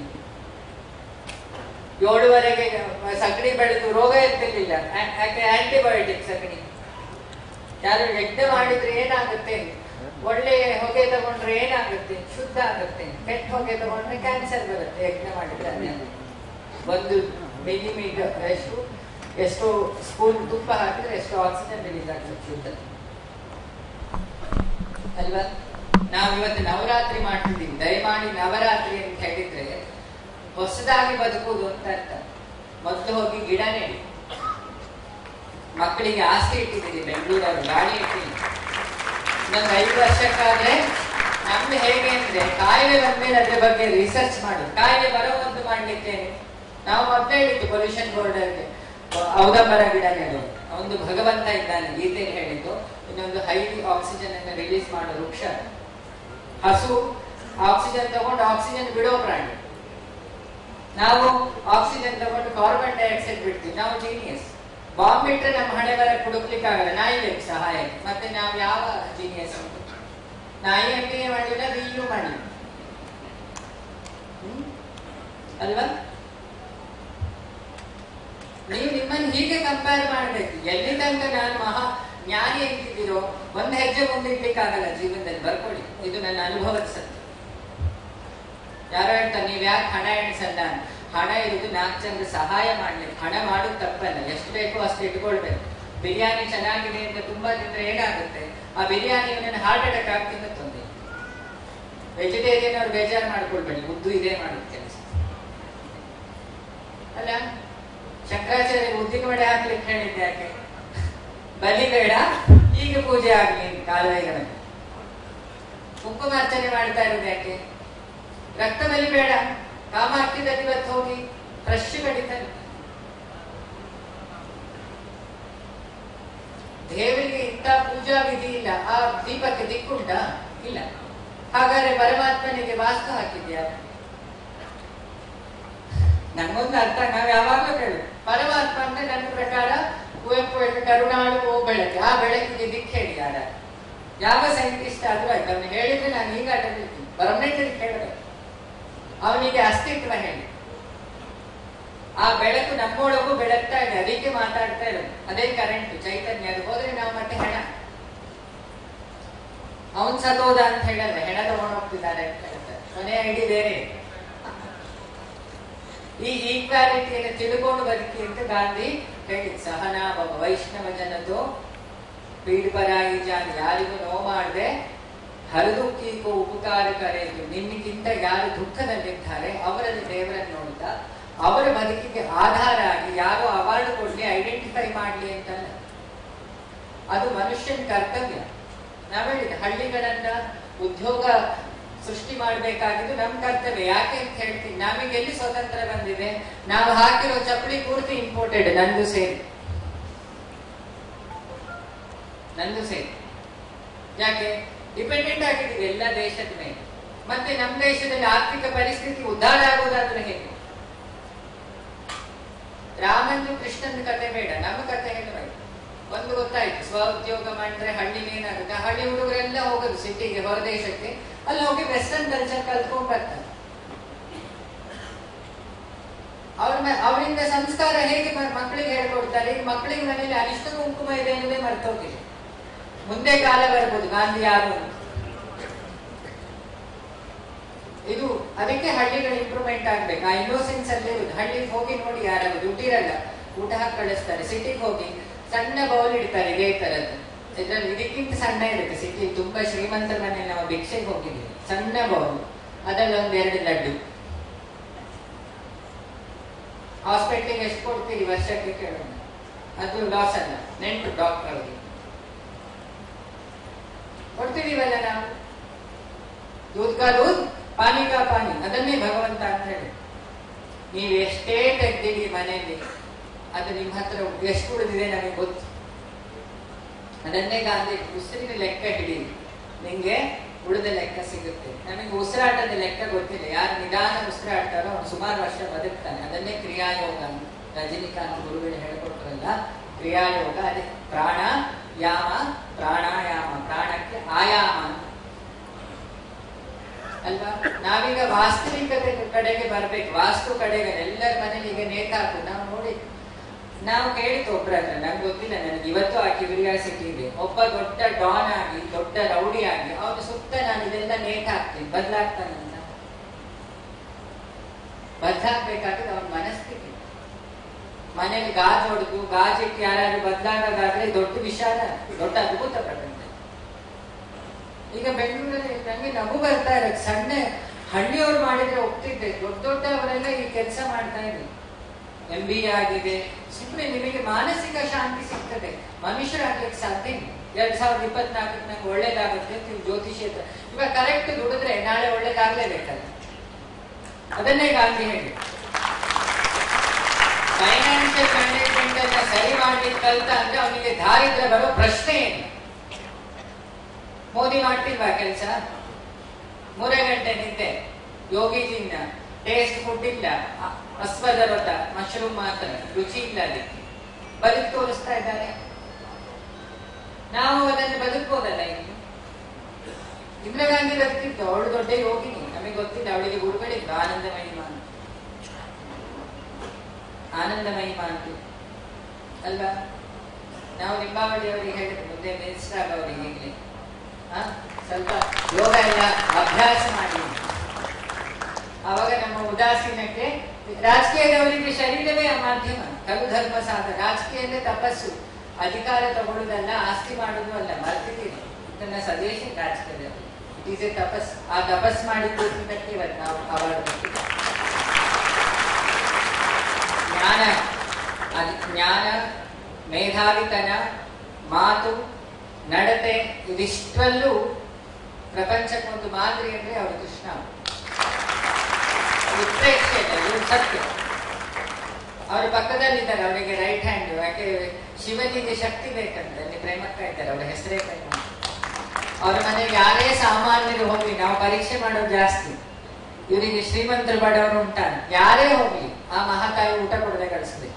ಏಳುವರೆಗೆ ಸಗಣಿ ಬೆಳೆದು ರೋಗ ಇರ್ತಿರ್ಲಿಲ್ಲ ಯಾ- ಯಾಕೆ ಆಂಟಿಬಯೋಟಿಕ್ ಸಗಣಿ ಯಾರು ಯಜ್ಞ ಮಾಡಿದ್ರೆ ಏನಾಗುತ್ತೆ ಒಳ್ಳೆ ಹೊಗೆ ತಗೊಂಡ್ರೆ ಏನಾಗುತ್ತೆ ಶುದ್ಧ ಆಗುತ್ತೆ ಕೆಟ್ಟ ಹೊಗೆ ತಗೊಂಡ್ರೆ ಕ್ಯಾನ್ಸರ್ ಬರುತ್ತೆ ಯಜ್ಞ ಮಾಡಿದ್ರೆ ಒಂದು ಮಿಲಿಮೀಟರ್ ಎಷ್ಟು ಎಷ್ಟು ಸ್ಪೂನ್ ತುಪ್ಪ ಹಾಕಿದ್ರೆ ಎಷ್ಟು ಆಕ್ಸಿಜನ್ ರಿಲೀಸ್ ಆಗ್ತದೆ ಶುದ್ಧ ಅಲ್ವಾ ನಾವು ಇವತ್ತು ನವರಾತ್ರಿ ಮಾಡ್ತಿದ್ದೀವಿ ದಯಮಾಡಿ ನವರಾತ್ರಿ ಅಂತ ಹೇಳಿದ್ರೆ ಹೊಸದಾಗಿ ಬದುಕುವುದು ಅಂತ ಅರ್ಥ ಮೊದಲು ಹೋಗಿ ಗಿಡ ನೆಡಿ ಮಕ್ಕಳಿಗೆ ಆಸೆ ಇಟ್ಟಿದ್ದೀರಿ ಬೆಂಗಳೂರವರು ಗಾಳಿ ಇಟ್ಟಿಲ್ಲ ಇನ್ನೊಂದು ಐದು ವರ್ಷಕ್ಕಾದ್ರೆ ನಮ್ದು ಹೇಗೆ ಅಂದ್ರೆ ಕಾಯಿಲೆ ಬಂದ್ಮೇಲೆ ಅದ್ರ ಬಗ್ಗೆ ರಿಸರ್ಚ್ ಮಾಡುದು ಕಾಯಿಲೆ ಬರೋ ಒಂದು ಮಾಡ್ಲಿಕ್ಕೆ ನಾವು ಮೊದಲೇ ಹೇಳಿದ್ದು ಪೊಲ್ಯೂಷನ್ ಬೋರ್ಡ್ ಅಲ್ಲಿ ಔದಂಬರ ಗಿಡ ನೆಡು ಒಂದು ಭಗವಂತ ಇದ್ದಾನೆ ಗೀತೆಯಲ್ಲಿ ಹೇಳಿದ್ದು ಇನ್ನೊಂದು ಹೈಲಿ ಆಕ್ಸಿಜನ್ ಅನ್ನು ರಿಲೀಸ್ ಮಾಡೋ ವೃಕ್ಷ ಹಸು ಆಕ್ಸಿಜನ್ ತಗೊಂಡು ಆಕ್ಸಿಜನ್ ಬಿಡೋ ಪ್ರಾಣಿ ನಾವು ಆಕ್ಸಿಜನ್ ತಗೊಂಡು ಕಾರ್ಬನ್ ಡೈಆಕ್ಸೈಡ್ ಬಿಡ್ತೀವಿ ನಾವು ಜೀನಿಯಸ್ ಬಾಂಬ್ ಇಟ್ಟರೆ ನಮ್ಮ ಹಣೆ ಬರ ಕುಡುಕ್ಲಿಕ್ಕೆ ಆಗಲ್ಲ ನಾಯಿ ಬೇಕು ಸಹಾಯ ಮತ್ತೆ ನಾವು ಯಾವ ಜೀನಿಯಸ್ ನಾಯಿ ಅಂತೆಯೇ ಮಾಡಲಿಲ್ಲ ಬಿಯು ಮಾಡಲಿಲ್ಲ ಹ್ಮ್? ಅಲ್ವಾ ನೀವು ನಿಮ್ಮನ್ನು ಹೀಗೆ ಕಂಪೇರ್ ಮಾಡಬೇಕು ಎಲ್ಲಿ ತನಕ ನಾನು ಮಹಾ ಜ್ಞಾನಿ ಅಂತಿದ್ದೀರೋ ಒಂದು ಹೆಜ್ಜೆ ಮುಂದಿಡ್ಲಿಕ್ಕಾಗಲ್ಲ ಜೀವನದಲ್ಲಿ ಬರ್ಕೊಳ್ಳಿ ಇದು ನನ್ನ ಅನುಭವದ ಸತ್ಯ ಯಾರೋ ಹೇಳ್ತಾರೆ ನೀವ್ ಯಾಕೆ ಹಣ ಎಣಿಸಲ್ಲ ಅಂತ. ಹಣ ಇರುವುದು ನಾಲ್ಕು ಜನರ ಸಹಾಯ ಮಾಡ್ಲಿಕ್ಕೆ ಹಣ ಮಾಡೋದು ತಪ್ಪಲ್ಲ ಎಷ್ಟು ಬೇಕೋ ಅಷ್ಟು ಇಟ್ಕೊಳ್ಬೇಕು ಬಿರಿಯಾನಿ ಚೆನ್ನಾಗಿದೆ ಅಂತ ತುಂಬಾ ತಿಂದ್ರೆ ಏನಾಗುತ್ತೆ ಆ ಬಿರಿಯಾನಿ ನನ್ನ ಹಾರ್ಟ್ ಅಟ್ಯಾಕ್ ಆಗ್ತಿಲ್ಲ ತೊಂದರೆ ವೆಜಿಟೇರಿಯನ್ ಅವ್ರು ಬೇಜಾರು ಮಾಡ್ಕೊಳ್ಬೇಡಿ ಉದ್ದು ಇದೇ ಮಾಡೋದು ಕೆಲಸ ಅಲ್ಲ ಶಂಕರಾಚಾರ್ಯ ಉದ್ದಿನ ವಡೆ ಹಾಕ್ಲಿಕ್ಕೆ ಹೇಳಿದ್ದೆ ಯಾಕೆ ಬಲಿ ಬೇಡ ಈಗ ಪೂಜೆ ಆಗ್ಲಿ ಕಾಲುವೆಗಳಲ್ಲಿ ಕುಂಕುಮಾರ್ಚನೆ ಮಾಡ್ತಾ ಇರೋದು ಯಾಕೆ ರಕ್ತ ಬಲಿ ಬೇಡ ಕಾಮಾರ್ತಿದಲ್ಲಿ ಇವತ್ತು ಹೋಗಿ ಫ್ರೆಶ್ ಕಡಿತಾರೆ ದೇವರಿಗೆ ಇಂಥ ಪೂಜಾ ವಿಧಿ ಇಲ್ಲ ಆ ದೀಪಕ್ಕೆ ದಿಕ್ಕುಂಟ ಇಲ್ಲ ಹಾಗಾದ್ರೆ ಪರಮಾತ್ಮನಿಗೆ ವಾಸ್ತು ಹಾಕಿದ್ಯಾ ನಮಗೊಂದು ಅರ್ಥ ನಾವ್ ಯಾವಾಗಲೂ ಕೇಳು ಪರಮಾತ್ಮ ಅಂದ್ರೆ ನನ್ನ ಪ್ರಕಾರ ಕುವೆಂಪು ಹೇಳಿದ ಕರುಣಾಳು ಓ ಬೆಳಕೆ ಆ ಬೆಳಕಿಗೆ ದಿಕ್ಕು ಹೇಳಿ ಯಾರ ಯಾವ ಸೈಂಟಿಸ್ಟ್ ಆದ್ರೂ ಆಯ್ತು ಅವ್ನು ಹೇಳಿದ್ರೆ ನಾನು ಈಗ ಅಡ್ಡಿರ್ತೀನಿ ಪರ್ಮನೆಂಟ್ ಕೇಳಬೇಕು ಅವನಿಗೆ ಅಸ್ತಿತ್ವ ಹೇಳಿ ಆ ಬೆಳಕು ನಮ್ಮೊಳಗೂ ಬೆಳಗ್ತಾ ಇದೆ ಅದಕ್ಕೆ ಮಾತಾಡ್ತಾ ಇರೋದು ಅದೇ ಕರೆಂಟ್ ಚೈತನ್ಯ ಅದು ಹೋದ್ರೆ ನಾವು ಮತ್ತೆ ಹೆಣ ಅವನ್ ಸದೋದ ಅಂತ ಹೇಳಲ್ಲ ಹೆಣ ತಗೊಂಡು ಹೋಗ್ತಿದ್ದಾರೆ ಅಂತ ಹೇಳ್ತಾರೆ ಮನೆ ಐಡಿ ಬೇರೆ ಈ ಈಕ್ವಾಲಿಟಿಯನ್ನು ತಿಳ್ಕೊಂಡು ಬದುಕಿ ಅಂತ ಗಾಂಧಿ ಹೇಳಿದ್ ಸಹನಾ ಭವ ವೈಷ್ಣವ ಜನದ್ದು ಪೀಡಿಪರಾಗಿ ಜಾನ್ ಯಾರಿಗೂ ನೋವು ಮಾಡದೆ ಹರದುಕ್ಕೀಗೂ ಉಪಕಾರ ಕರೆಯಿತು ನಿನ್ನಿಗಿಂತ ಯಾರು ದುಃಖದಲ್ಲಿದ್ದಾರೆ ಅವರಲ್ಲಿ ದೇವರನ್ನು ನೋಡ್ತಾ ಅವರ ಬದುಕಿಗೆ ಆಧಾರ ಆಗಿ ಯಾರೋ ಅವಾರ್ಡ್ ಕೊಡ್ಲಿ ಐಡೆಂಟಿಫೈ ಮಾಡ್ಲಿ ಅಂತಲ್ಲ ಅದು ಮನುಷ್ಯನ ಕರ್ತವ್ಯ ನಾವ್ ಹೇಳಿದ ಹಳ್ಳಿಗಳನ್ನ ಉದ್ಯೋಗ ಸೃಷ್ಟಿ ಮಾಡಬೇಕಾಗಿದ್ದು ನಮ್ ಕರ್ತವ್ಯ ಯಾಕೆ ಅಂತ ಹೇಳ್ತೀನಿ ನಮಗೆ ಎಲ್ಲಿ ಸ್ವತಂತ್ರ ಬಂದಿದೆ ನಾವು ಹಾಕಿರೋ ಚಪ್ಪಲಿ ಪೂರ್ತಿ ಇಂಪೋರ್ಟೆಡ್ ನಂದು ಸೇರಿ ನಂದು ಸೇರಿ ಯಾಕೆ ಡಿಪೆಂಡೆಂಟ್ ಆಗಿದ್ದೀವಿ ಎಲ್ಲ ದೇಶದ ಮೇಲೆ ಮತ್ತೆ ನಮ್ಮ ದೇಶದಲ್ಲಿ ಆರ್ಥಿಕ ಪರಿಸ್ಥಿತಿ ಉದ್ಧಾರ ಆಗೋದಾದ್ರೆ ಹೇಗೆ ರಾಮಂದು ಕೃಷ್ಣನ ಕತೆ ಬೇಡ ನಮ್ಮ ಕತೆ ಹೇಳಬೇಕು ಒಂದು ಗೊತ್ತಾಯ್ತು ಸ್ವ ಉದ್ಯೋಗ ಮಾಡಿದ್ರೆ ಹಳ್ಳಿಗೆ ಏನಾಗುತ್ತೆ ಹಳ್ಳಿ ಹುಡುಗರೆಲ್ಲ ಹೋಗೋದು ಸಿಟಿಗೆ ಹೊರದೇಶಕ್ಕೆ ಅಲ್ಲಿ ಹೋಗಿ ವೆಸ್ಟರ್ನ್ ಕಲ್ಚರ್ ಕಲ್ತ್ಕೊಂಡ್ ಬರ್ತಾರೆ ಅವ್ರ ಮ- ಅವರಿಂದ ಸಂಸ್ಕಾರ ಹೇಗೆ ಮ- ಮಕ್ಕಳಿಗೆ ಹೇಳ್ಕೊಡ್ತಾರೆ ಈಗ ಮಕ್ಕಳಿಗೆ ಮನೇಲಿ ಅರಿಷ್ಟ ಕುಂಕುಮ ಇದೆ ಅನ್ನೋದೇ ಮರ್ತೋಗಿದೆ ಮುಂದೆ ಕಾಲ ಬರ್ಬೋದು ಗಾಂಧಿ ಯಾರು ಅಂತ. ಇದು ಅದಕ್ಕೆ ಹಳ್ಳಿಗಳು ಇಂಪ್ರೂವ್ಮೆಂಟ್ ಆಗ್ಬೇಕು ಆ ಇನ್ನೋಸೆನ್ಸ್ ಅಲ್ಲೇ ಇರುದು ಹಳ್ಳಿಗೆ ಹೋಗಿ ನೋಡಿ ಯಾರಾದ್ರು ದುಡ್ಡಿರಲ್ಲ ಊಟ ಹಾಕಿ ಕಳಿಸ್ತಾರೆ ಸಿಟಿಗೆ ಹೋಗಿ ಸಣ್ಣ ಬೌಲ್ ಇಡ್ತಾರೆ ಇದೇ ತರದ್ದು ಇದ್ರಲ್ಲಿ ಇದಕ್ಕಿಂತ ಸಣ್ಣ ಇರುತ್ತೆ ಸಿಟಿ ತುಂಬಾ ಶ್ರೀಮಂತರ ಮನೆಯಲ್ಲಿ ನಾವು ಭಿಕ್ಷೆಗೆ ಹೋಗಿದ್ವಿ ಸಣ್ಣ ಬೌಲ್ ಅದ್ರಲ್ಲಿ ಒಂದ್ ಎರಡು ಲಡ್ಡು ಹಾಸ್ಪಿಟ್ಲಿಗೆ ಎಷ್ಟು ಕೊಡ್ತೀರಿ ವರ್ಷಕ್ಕೆ ಕೇಳೋಣ ಅದು ಲಾಸ್ ಅಲ್ಲ ನೆಂಟು ಡಾಕ್ಟರ್ ಅವರಿಗೆ ಕೊಡ್ತಿದೀವಲ್ಲ ನಾವು ದೂದ್ ಕಾ ದೂದ್ ಪಾನಿ ಕಾ ಪಾನಿ ಅದನ್ನೇ ಭಗವಂತ ಅಂತ ಹೇಳಿ ನೀವು ಎಷ್ಟೇ ತೆಗ್ದಿರಿ ಮನೆಯಲ್ಲಿ ಅದು ನಿಮ್ಮ ಹತ್ರ ಎಷ್ಟು ಉಳಿದಿದೆ ನನಗೆ ಗೊತ್ತು ಅದನ್ನೇ ಗಾಂಧಿ ಉಸಿರಿನ ಲೆಕ್ಕ ಹಿಡೀರಿ ನಿಂಗೆ ಉಳಿದ ಲೆಕ್ಕ ಸಿಗುತ್ತೆ ನಮಗೆ ಉಸಿರಾಟದ ಲೆಕ್ಕ ಗೊತ್ತಿಲ್ಲ ಯಾರು ನಿಧಾನ ಉಸಿರಾಡ್ತಾರೋ ಅವನು ಸುಮಾರು ವರ್ಷ ಬದುಕ್ತಾನೆ ಅದನ್ನೇ ಕ್ರಿಯಾಯೋಗ ಅಂತ ರಜನಿಕಾಂತ್ ಗುರುಗಳು ಹೇಳ್ಕೊಟ್ರಲ್ಲ ಕ್ರಿಯಾಯೋಗ ಅದೇ ಪ್ರಾಣ ಯಾಮ ಪ್ರಾಣಾಯಾಮ ಪ್ರಾಣಕ್ಕೆ ಆಯಾಮ ಅಂತ ಅಲ್ವಾ ನಾವೀಗ ವಾಸ್ತವಿಕತೆ ಕಡೆಗೆ ಬರ್ಬೇಕು ವಾಸ್ತು ಕಡೆಗೆ ಎಲ್ಲರ ಮನೇಲಿ ಈಗ ನೇತಾಕು ನಾವು ನೋಡಿ ನಾವು ಕೇಳಿದ್ದು ಒಬ್ರ ಹತ್ರ ನಂಗೆ ಗೊತ್ತಿಲ್ಲ ನನಗೆ ಇವತ್ತು ಆ ಕ್ಯೂರಿಯಾಸಿಟಿ ಇದೆ ಒಬ್ಬ ದೊಡ್ಡ ಡಾನ್ ಆಗಿ ದೊಡ್ಡ ರೌಡಿ ಆಗಿ ಅವನ ಸುತ್ತ ನಾನು ಇದೆಲ್ಲ ನೇಟ್ ಹಾಕ್ತೀನಿ ಬದಲಾಗ್ತಾನಂತ ಬದಲಾಗ್ಬೇಕಾದ್ರೆ ಅವನ ಮನಸ್ಥಿತಿ ಮನೇಲಿ ಗಾಜ್ ಹೊಡೆದು ಗಾಜಿಟ್ಟು ಯಾರಾದ್ರೂ ಬದಲಾಗೋದಾದ್ರೆ ದೊಡ್ಡ ವಿಷಾದ ದೊಡ್ಡ ಅದ್ಭುತ ಪ್ರಪಂಚ ಈಗ ಬೆಂಗಳೂರಲ್ಲಿ ನಂಗೆ ನಗು ಬರ್ತಾ ಇರೋದು ಸಣ್ಣ ಹಳ್ಳಿಯವ್ರು ಮಾಡಿದ್ರೆ ಒಪ್ತಿದ್ದೆ ದೊಡ್ಡ ದೊಡ್ಡವರೆಲ್ಲ ಈ ಕೆಲಸ ಮಾಡ್ತಾ ಇದ್ರು ಎಂ ಬಿ ಎ ಆಗಿದೆ ಸುಮ್ಮನೆ ನಿಮಗೆ ಮಾನಸಿಕ ಶಾಂತಿ ಸಿಗ್ತದೆ ಮನುಷ್ಯರಾಗ್ಲಿಕ್ಕೆ ಸಾಧ್ಯ ಇಲ್ಲ ಎರಡ್ ಸಾವಿರದ ಇಪ್ಪತ್ನಾಲ್ಕಕ್ಕೆ ನಂಗೆ ಒಳ್ಳೇದಾಗುತ್ತೆ ಅಂತ ನೀವು ಜ್ಯೋತಿಷ್ಯ ಹತ್ರ- ಇವಾಗ ಕರೆಕ್ಟ್ ದುಡಿದ್ರೆ ನಾಳೆ ಒಳ್ಳೇದಾಗ್ಲೇಬೇಕಲ್ಲ ಅದನ್ನೇ ಗಾಂಧಿ ಹೇಳಿ ಫೈನಾನ್ಷಿಯಲ್ ಮ್ಯಾನೇಜ್ಮೆಂಟ್ ಅನ್ನ ಸರಿ ಮಾಡ್ಲಿಕ್ಕೆ ಕಲ್ತ ಅಂದ್ರೆ ಅವನಿಗೆ ದಾರಿದ್ರ್ಯ ಬರೋ ಪ್ರಶ್ನೆ ಇಲ್ಲ ಮೋದಿ ಮಾಡ್ತಿಲ್ವಾ ಕೆಲಸ ಮೂರೇ ಗಂಟೆ ನಿದ್ದೆ ಯೋಗಿಜಿಂದ ಟೇಸ್ಟ್ ಫುಡ್ ಇಲ್ಲ ಅ- ಅಸ್ವದ ವ್ರತ ಮಶ್ರೂಮ್ ಮಾತ್ರ ರುಚಿ ಇಲ್ಲ ಅದಕ್ಕೆ ಬದುಕು ತೋರಿಸ್ತಾ ಇದ್ದಾರೆ ನಾವು ಅದನ್ನು ಬದುಕ್ಬೋದಲ್ಲ ಇನ್ನು ಇಂದಿರಾ ಗಾಂಧಿ ಬದುಕಿದ್ದು ಅವಳು ದೊಡ್ಡ ಯೋಗಿನಿ ನಮಗೆ ಗೊತ್ತಿಲ್ಲ ಅವಳಿಗೆ ಗುರುಗಳಿದ್ದು ಆನಂದಮಯಿ ಮಾನ್ ಆನಂದಮಯಿ ಮಾಂತಿ ಅಲ್ವಾ ನಾವು ನಿಂಬಾವಳಿ ಅವರಿಗೆ ಹೇಳಿದ್ರು ಮುಂದೆ ಮಿನಿಸ್ಟರ್ ಆಗೋರಿಗೆ ಈಗಲೇ ಆ, ಸ್ವಲ್ಪ ಯೋಗ ಎಲ್ಲ ಅಭ್ಯಾಸ ಮಾಡಿ ಆವಾಗ ನಮ್ಮ ಉದಾಸೀನಕ್ಕೆ ರಾಜಕೀಯದವರಿಗೆ ಶರೀರವೇ ಆ ಮಾಧ್ಯಮ ಕಲು ಧರ್ಮ ಸಾಧ ರಾಜಕೀಯಲ್ಲೇ ತಪಸ್ಸು ಅಧಿಕಾರ ತಗೊಳ್ಳೋದಲ್ಲ ಆಸ್ತಿ ಮಾಡೋದು ಅಲ್ಲ ಮರ್ತಿದ್ದೀರಿ ಇದನ್ನ ಸಜೆಷನ್ ರಾಜಕೀಯದವರು ಇಟ್ ಈಸ್ ಎ ತಪಸ್ ಆ ತಪಸ್ ಮಾಡಿದ್ದಕ್ಕೆ ಇವತ್ತು ನಾವು ಅವಾರ್ಡ್ ಕೊಟ್ಟಿದ್ದೇವೆ ಜ್ಞಾನ ಅದು ಜ್ಞಾನ ಮೇಧಾವಿತನ ಮಾತು ನಡತೆ ಇದಿಷ್ಟರಲ್ಲೂ ಪ್ರಪಂಚಕ್ಕೊಂದು ಮಾದರಿ ಅಂದ್ರೆ ಅವರು ಕೃಷ್ಣ ಉತ್ಪ್ರೇಕ್ಷೆ ಇಲ್ಲ, ಇವ್ರು ಸತ್ಯ ಅವ್ರ ಪಕ್ಕದಲ್ಲಿದ್ದಾರೆ ಅವರಿಗೆ ರೈಟ್ ಹ್ಯಾಂಡ್ ಯಾಕೆ ಶಿವನಿಗೆ ಶಕ್ತಿ ಬೇಕಂದ್ರೆ ಅಲ್ಲಿ ಪ್ರೇಮಕ್ಕ ಇದ್ದಾರೆ ಅವರ ಹೆಸರೇ ಪ್ರೇಮ ಅವ್ರ ಮನೆಗೆ ಯಾರೇ ಸಾಮಾನ್ಯರು ಹೋಗ್ಲಿ ನಾವು ಪರೀಕ್ಷೆ ಮಾಡೋದು ಜಾಸ್ತಿ ಇವರಿಗೆ ಶ್ರೀಮಂತರು ಬಡವರು ಉಂಟ ಯಾರೇ ಹೋಗ್ಲಿ ಆ ಮಹಾತಾಯಿ ಊಟ ಕೊಡದೆ ಕಳಿಸ್ಬೇಕು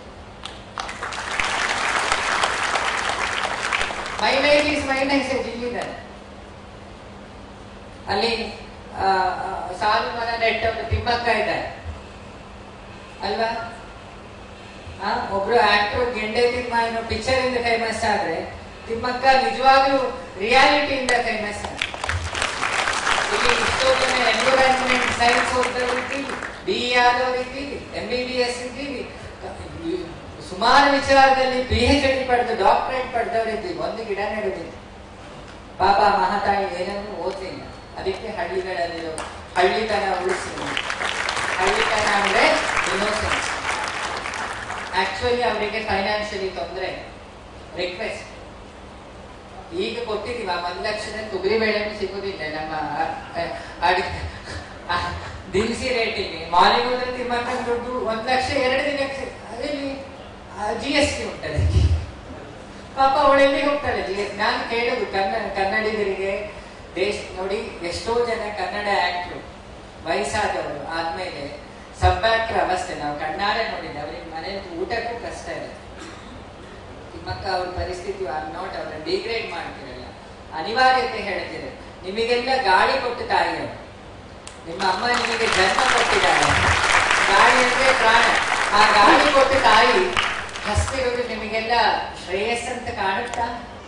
my life is my nice ಇಲ್ಲಿದ್ದಾರೆ ಅಲ್ಲಿ ಆ, ಆ, ಸಾಲು ಮರ ನೆಟ್ಟವನು ತಿಮ್ಮಕ್ಕ ಇದ್ದಾರೆ ಅಲ್ವಾ ಆ, ಒಬ್ರು ಆಕ್ಟರ್ ಗೆಂಡೆ ತಿಮ್ಮ ಅನ್ನೋ ಪಿಕ್ಚರ್ ಇಂದ ಫೇಮಸ್ ಆದ್ರೆ ತಿಮ್ಮಕ್ಕ ನಿಜವಾಗ್ಲೂ ರಿಯಾಲಿಟಿಯಿಂದ ಫೇಮಸ್ ಇಲ್ಲಿ ಇಷ್ಟೋ ಜನ ಎನ್ವಿರಾನ್ಮೆಂಟ್ ಸೈನ್ಸ್ ಓದ್ದವ್ರು ಇದ್ದೀವಿ ಬಿ ಆದವ್ರು ಇದ್ದೀವಿ ಎಂ ಬಿ ಬಿ ಎಸ್ ಇದ್ದೀವಿ ಸುಮಾರು ವಿಚಾರದಲ್ಲಿ ಪಿ ಎಚ್ ಡಿ ಪಡೆದು ಡಾಕ್ಟರೇಟ್ ಪಡೆದವ್ರು ಇದ್ದೀವಿ ಒಂದು ಗಿಡ ನೆಡುದಿಲ್ಲ ಪಾಪ ಮಹಾತಾಯಿ ಏನನ್ನು ಓದ್ಲಿಲ್ಲ ಅದಕ್ಕೆ ಹಳ್ಳಿಗಳಲ್ಲಿರೋ ಹಳ್ಳಿತನ ಉಳಿಸಿ ಹಳ್ಳಿತನ ಅಂದ್ರೆ ಇನ್ನೋಸೆನ್ಸ್ ಆಕ್ಚುಲಿ ಅವರಿಗೆ ಫೈನಾನ್ಷಿಯಲಿ ತೊಂದರೆ ರಿಕ್ವೆಸ್ಟ್ ಈಗ ಕೊಟ್ಟಿದೀವ ಒಂದ್ ಲಕ್ಷದಲ್ಲಿ ತೊಗರಿ ಬೇಳೆನೂ ಸಿಗುದಿಲ್ಲ ನಮ್ಮ ಆ- ಆ- ಅಡಿ- ಆ ದಿನಸಿ ರೇಟಿಗೆ ಮಾಲಿಗೆ ಹೋದ್ರೆ ತಿಮ್ಮಕ್ಕನ ದುಡ್ಡು ಒಂದ್ ಲಕ್ಷ ಎರಡು ದಿನಕ್ಕೆ ಅದರಲ್ಲಿ ಜಿ ಎಸ್ ಟಿ ಉಂಟದೆ ಪಾಪ ಅವಳೆಲ್ಲಿ ಹೋಗ್ತಾಳೆ ಜಿ ಎಸ್ ನಾನು ಕೇಳೋದು ಕನ್ನಡ ಕನ್ನಡಿಗರಿಗೆ ದೇಶ ನೋಡಿ ಎಷ್ಟೋ ಜನ ಕನ್ನಡ ಆಕ್ಟ್ರು ವಯಸ್ಸಾದವರು ಆದ್ಮೇಲೆ ಸಬ್ಬಾಕ್ರ ಅವಸ್ಥೆ ನಾವು ಕಣ್ಣಾರೆ ನೋಡಿದ್ದೆ ಅವ್ರಿಗೆ ಮನೆಯಲ್ಲಿ ಊಟಕ್ಕೂ ಕಷ್ಟ ಇರುತ್ತೆ ತಿಮ್ಮಕ್ಕ ಅವ್ರ ಪರಿಸ್ಥಿತಿ ಆರ್ ನಾಟ್ ಅವ್ರನ್ನ ಡಿಗ್ರೇಡ್ ಮಾಡ್ತಿರಲ್ಲ ಅನಿವಾರ್ಯತೆ ಹೇಳ್ತಿರ ನಿಮಗೆಲ್ಲ ಗಾಳಿ ಕೊಟ್ಟು ತಾಯಿಯವರು ನಿಮ್ಮ ಅಮ್ಮ ನಿಮಗೆ ಜನ್ಮ ಕೊಟ್ಟಿದ್ದಾರೆ ಗಾಳಿ ಅಂದ್ರೆ ಪ್ರಾಣ ಆ ಗಾಳಿ ಕೊಟ್ಟು ತಾಯಿ ಹಸ್ತಿರೋದು ನಿಮಗೆಲ್ಲ ಶ್ರೇಯಸ್ ಅಂತ ಕಾಣುತ್ತಾ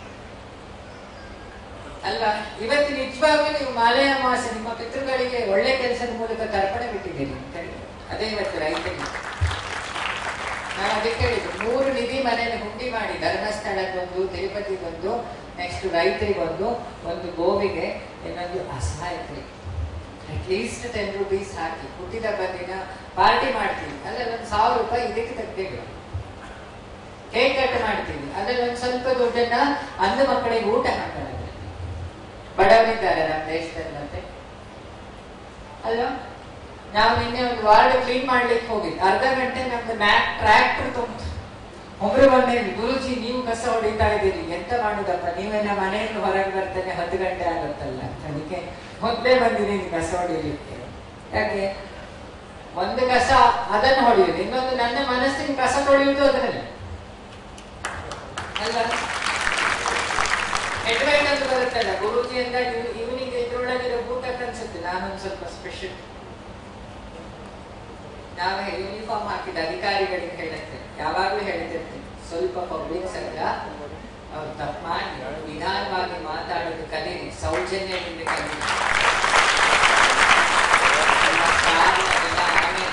ಅಲ್ವಾ ಇವತ್ತು ನಿಜವಾಗ್ಲೂ ನೀವು ಮಾಲೆ ಅಮಾವಾಸ್ಯೆ ನಿಮ್ಮ ಪಿತೃಗಳಿಗೆ ಒಳ್ಳೆ ಕೆಲಸದ ಮೂಲಕ ತರ್ಪಣೆ ಬಿಟ್ಟಿದ್ದೀರಿ ಅಂತ ಹೇಳಿ. ಅದೇ ಇವತ್ತು ರೈತರಿಗೆ ನಾನು ಅದಕ್ಕೆ ಹೇಳಿದ್ದು ಮೂರು ನಿಧಿ ಮನೆಯನ್ನು ಹುಂಡಿ ಮಾಡಿ ಧರ್ಮಸ್ಥಳಕ್ಕೊಂದು ತಿರುಪತಿಗೊಂದು ನೆಕ್ಸ್ಟ್ ರೈತರಿಗೊಂದು ಒಂದು ಗೋವಿಗೆ ಇನ್ನೊಂದು ಅಸಹಾಯಕರಿಗೆ ಅಟ್ಲೀಸ್ಟ್ ಟೆನ್ ರುಪೀಸ್ ಹಾಕಿ ಹುಟ್ಟಿದ ದಿನ ಪಾರ್ಟಿ ಮಾಡ್ತೀವಿ ಅದ್ರಲ್ಲಿ ಒಂದು ಸಾವಿರ ರೂಪಾಯಿ ಇದಕ್ಕೆ ತೆಗ್ದೇವೆ ಕೇಕ್ ಕಟ್ ಮಾಡ್ತೀವಿ ಅದ್ರಲ್ಲಿ ಒಂದು ಸ್ವಲ್ಪ ದುಡ್ಡನ್ನ ಅಂದು ಮಕ್ಕಳಿಗೆ ಊಟ ಹಾಕೋಣ ಬಡವರಿದ್ದಾರೆ ನಮ್ಮ ದೇಶದಲ್ಲಿ ಮತ್ತೆ ಅಲ್ವಾ ನಾವು ನಿನ್ನೆ ಒಂದು ವಾರ್ಡ್ ಕ್ಲೀನ್ ಮಾಡ್ಲಿಕ್ಕೆ ಹೋಗಿದ್ದು ಅರ್ಧ ಗಂಟೆ ನಮ್ದು ಮ್ಯಾಕ್ ಟ್ರ್ಯಾಕ್ಟರ್ ತುಂಬಿತು ಒಬ್ರು ಬಂದೇನು ಗುರುಜಿ ನೀವು ಕಸ ಹೊಡಿತಾ ಇದ್ದೀರಿ ಎಂತ ಮಾಡುದಪ್ಪ ನೀವೆಲ್ಲ ಮನೆಯಿಂದ ಹೊರಗೆ ಬರ್ತೇನೆ ಹತ್ತು ಗಂಟೆ ಆಗುತ್ತಲ್ಲ ಅದಕ್ಕೆ ಮೊದಲೇ ಬಂದಿದ್ದೀನಿ ಕಸ ಹೊಡಿಲಿಕ್ಕೆ ಯಾಕೆ ಒಂದು ಕಸ ಅದನ್ನು ಹೊಡೆಯುದು ಇನ್ನೊಂದು ನನ್ನ ಮನಸ್ಸಿನ ಕಸ ತೊಳೆಯುವುದು ಅದರಲ್ಲಿ ಅಲ್ವಾ ಹೆಡ್ವೈಟ್ ಅಂತ ಬರುತ್ತಲ್ಲ ಗುರುಜಿ ಅಂದಾಗ ಇವ್- ಇವನಿಗೆ ಇದ್ರೊಳಗಿರೋ ಭೂತಕ್ಕೆ ಅನ್ಸುತ್ತೆ ನಾನೊಂದು ಸ್ವಲ್ಪ ಸ್ಪೆಷಲ್ ನಾವೇ ಯೂನಿಫಾರ್ಮ್ ಹಾಕಿದ ಅಧಿಕಾರಿಗಳಿಗೆ ಹೇಳುತ್ತೆ ಯಾವಾಗಲೂ ಹೇಳ್ತಿರ್ತೀನಿ ಸ್ವಲ್ಪ ಪಬ್ಲಿಕ್ಸ್ ಹತ್ರ ಅವ್ರು ತಪ್ಪು ಮಾಡಿ ನಿಧಾನವಾಗಿ ಮಾತಾಡೋದು ಕಲೀರಿ ಸೌಜನ್ಯದಿಂದ ಕಲೀರಿ ನಮ್ಮ ಕಾರಣ ಎಲ್ಲ ಆಮೇಲೆ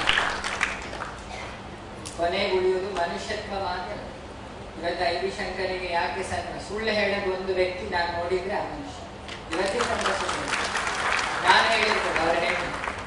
ಕೊನೆಗೆ ಉಳಿಯುವುದು ಮನುಷ್ಯತ್ವ ಮಾತ್ರ ಇವತ್ತು ಐ ವಿ ಶಂಕರಿಗೆ ಯಾಕೆ ಸಣ್ಣ ಸುಳ್ಳು ಹೇಳೋದು ಒಂದು ವ್ಯಕ್ತಿ ನಾನು ನೋಡಿದ್ರೆ ಆ ಮನುಷ್ಯ ಇವತ್ತಿನ ತನಕ ಸುಮ್ಮನೆ ನಾನು ಹೇಳಿರ್ತದೆ ಅವರ ಹೆಣ್ಣು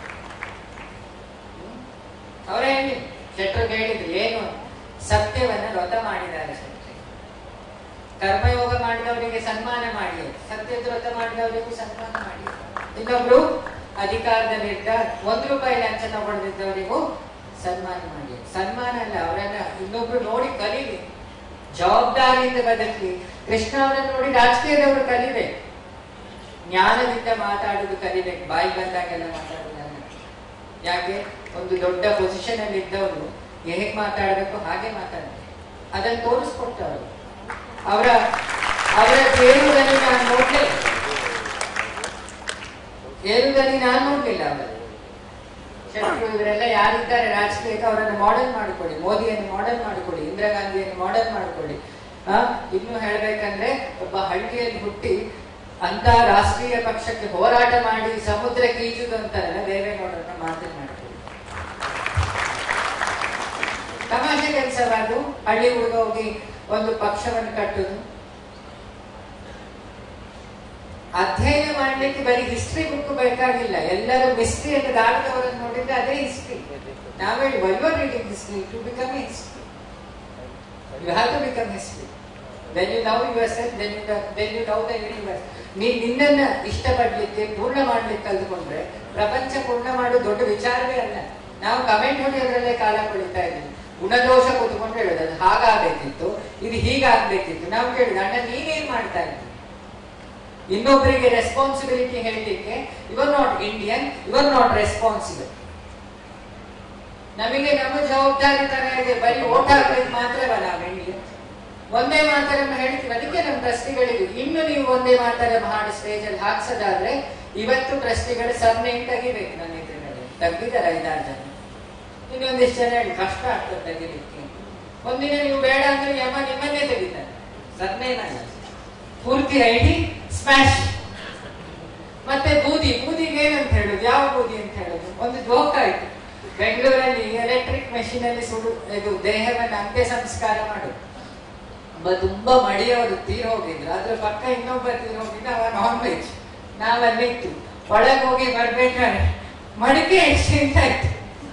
ಅವರ ಹೇಳಿ ಶೆಟ್ರು ಹೇಳಿದ್ರು ಏನು ಸತ್ಯವನ್ನ ವ್ರತ ಮಾಡಿದ್ದಾರೆ ಶೆಟ್ರು ಕರ್ಮಯೋಗ ಮಾಡಿದವರಿಗೆ ಸನ್ಮಾನ ಮಾಡಿ ಸತ್ಯದ ವ್ರತ ಮಾಡಿದವರಿಗೂ ಸನ್ಮಾನ ಮಾಡಿ ಇನ್ನೊಬ್ರು ಅಧಿಕಾರದಲ್ಲಿದ್ದ ಒಂದು ರೂಪಾಯಿ ಲಂಚ ತಗೊಳ್ದಿದ್ದವರಿಗೂ ಸನ್ಮಾನ ಮಾಡಿ ಸನ್ಮಾನ ಅಲ್ಲ ಅವರನ್ನ ಇನ್ನೊಬ್ರು ನೋಡಿ ಕಲೀಲಿ ಜವಾಬ್ದಾರಿಯಿಂದ ಬದುಕಿ ಕೃಷ್ಣ ಅವರನ್ನು ನೋಡಿ ರಾಜಕೀಯದವರು ಕಲಿಬೇಕು ಜ್ಞಾನದಿಂದ ಮಾತಾಡುದು ಕಲಿಬೇಕು ಬಾಯಿ ಬಂದಾಗೆಲ್ಲ ಮಾತಾಡುದಲ್ಲ ಯಾಕೆ ಒಂದು ದೊಡ್ಡ ಪೊಸಿಷನ್ ಅಲ್ಲಿ ಇದ್ದವರು ಹೇಗೆ ಮಾತಾಡಬೇಕು ಹಾಗೆ ಮಾತಾಡಬೇಕು ಅದನ್ನು ತೋರಿಸ್ಕೊಟ್ಟವರು ಅವರ ಅವರ ಏರುವುದನ್ನು ನಾನು ನೋಡ್ಲಿಲ್ಲ ಏರುವುದನ್ನು ನಾನು ನೋಡ್ಲಿಲ್ಲ ಅವರು ಶೆಟ್ರು ಇವರೆಲ್ಲ ಯಾರಿದ್ದಾರೆ ರಾಜಕೀಯಕ್ಕೆ ಅವರನ್ನು ಮಾಡೆಲ್ ಮಾಡಿಕೊಡಿ ಮೋದಿಯನ್ನು ಮಾಡೆಲ್ ಮಾಡಿಕೊಡಿ ಇಂದಿರಾ ಗಾಂಧಿಯನ್ನು ಮಾಡೆಲ್ ಮಾಡಿಕೊಡಿ ಆ ಇನ್ನು ಹೇಳ್ಬೇಕಂದ್ರೆ ಒಬ್ಬ ಹಳ್ಳಿಯಲ್ಲಿ ಹುಟ್ಟಿ ಅಂತ ರಾಷ್ಟ್ರೀಯ ಪಕ್ಷಕ್ಕೆ ಹೋರಾಟ ಮಾಡಿ ಸಮುದ್ರಕ್ಕೆ ಈಜುದು ಅಂತಾರಲ್ಲ ದೇವೇಗೌಡರನ್ನ ಮಾತನ್ನು ಮಾಡಿಕೊಡಿ ತಮಾಷೆ ಕೆಲಸವಾದು ಹಳ್ಳಿ ಹುಡುಗ ಹೋಗಿ ಒಂದು ಪಕ್ಷವನ್ನು ಕಟ್ಟುದು ಅಧ್ಯಯನ ಮಾಡ್ಲಿಕ್ಕೆ ಬರೀ ಹಿಸ್ಟ್ರಿ ಬುಕ್ ಬೇಕಾಗಿಲ್ಲ ಎಲ್ಲರೂ ಹಿಸ್ಟ್ರಿ ಅಂತ ದಾಟದವರನ್ನು ನೋಡಿದ್ರೆ ಅದೇ ಹಿಸ್ಟ್ರಿ ನಾವೇ why are reading history to become history you have to become history then you love yourself then you then you love the universe ನೀನ್ ನಿನ್ನನ್ನ ಇಷ್ಟಪಡ್ಲಿಕ್ಕೆ ಪೂರ್ಣ ಮಾಡ್ಲಿಕ್ಕೆ ಕಲ್ತ್ಕೊಂಡ್ರೆ ಪ್ರಪಂಚ ಪೂರ್ಣ ಮಾಡೋದು ದೊಡ್ಡ ವಿಚಾರವೇ ಅಲ್ಲ ನಾವು ಕಮೆಂಟ್ ಹೊಡೆಯೋದ್ರಲ್ಲೇ ಕಾಲ ಕಳೀತಾ ಇದ್ದೀವಿ ಗುಣದೋಷ ಕೂತ್ಕೊಂಡು ಹೇಳೋದು ಅದು ಹಾಗಾಗ್ಬೇಕಿತ್ತು ಇದು ಹೀಗಾಗ್ಬೇಕಿತ್ತು ನಾವು ಕೇಳಿದ ಅಣ್ಣ ನೀನೇನ್ ಮಾಡ್ತಾ ಇದ್ದಿ ಇನ್ನೊಬ್ಬರಿಗೆ ರೆಸ್ಪಾನ್ಸಿಬಿಲಿಟಿ ಹೇಳಲಿಕ್ಕೆ ಇವರ್ ನಾಟ್ ಇಂಡಿಯನ್ ಇವರ್ ನಾಟ್ ರೆಸ್ಪಾನ್ಸಿಬಲ್ ನಮಗೆ ನಮ್ಮ ಜವಾಬ್ದಾರಿ ತರ ಇದೆ ಬರೀ ಓಟ್ ಹಾಕ್ಲಿಕ್ಕೆ ಮಾತ್ರವಲ್ಲ ನಾವು ಇಂಡಿಯನ್ ಒಂದೇ ಮಾತರನ್ನು ಹೇಳ್ತೀವಿ ಅದಕ್ಕೆ ನಮ್ಮ ಟ್ರಸ್ಟಿಗಳಿಗೂ ಇನ್ನು ನೀವು ಒಂದೇ ಮಾತರನ್ನು ಹಾಡು ಸ್ಟೇಜ್ ಅಲ್ಲಿ ಹಾಕ್ಸೋದಾದ್ರೆ ಇವತ್ತು ಟ್ರಸ್ಟಿಗಳು ಸರ್ನೇಮ್ ತೆಗಿಬೇಕು ನನ್ನ ಎದುರುಗಡೆ ತೆಗ್ದಿದ್ದಾರೆ ಐದಾರು ಜನ ಇನ್ನೊಂದಿಷ್ಟು ಜನ ಹೇಳಿ ಕಷ್ಟ ಆಗ್ತದೆ ತೆಗಿಲಿಕ್ಕೆ ಒಂದಿನ ನೀವು ಬೇಡ ಅಂದ್ರೆ ಯಮ ನಿಮ್ಮನ್ನೇ ತೆಗಿತಾರೆ ಸರ್ನೇಮ್ ಅಲ್ಲ ಪೂರ್ತಿ ಐಡಿ ಸ್ಮ್ಯಾಶ್ ಮತ್ತೆ ಬೂದಿ ಬೂದಿಗೆ ಏನಂತ ಹೇಳುದು ಯಾವ ಬೂದಿ ಅಂತ ಹೇಳುದು ಒಂದು ಜೋಕ್ ಆಯ್ತು ಬೆಂಗಳೂರಲ್ಲಿ ಎಲೆಕ್ಟ್ರಿಕ್ ಮೆಷಿನ್ ಅಲ್ಲಿ ಸುಡು ಇದು ದೇಹವನ್ನು ಅಂತ್ಯ ಸಂಸ್ಕಾರ ಮಾಡುದು ಒಬ್ಬ ತುಂಬಾ ಮಡಿಯವರು ತೀರ್ ಹೋಗಿದ್ರು ಅದ್ರ ಪಕ್ಕ ಇನ್ನೊಬ್ಬ ತೀರ್ ಹೋಗಿದ್ದ ಅವ ನಾನ್ ವೆಜ್ ನಾವಲ್ಲಿತ್ತು ಒಳಗೆ ಹೋಗಿ ಬರ್ಬೇಕಾದ್ರೆ ಮಡಿಕೆ ಎಕ್ಸ್ಚೇಂಜ್ ಆಯ್ತು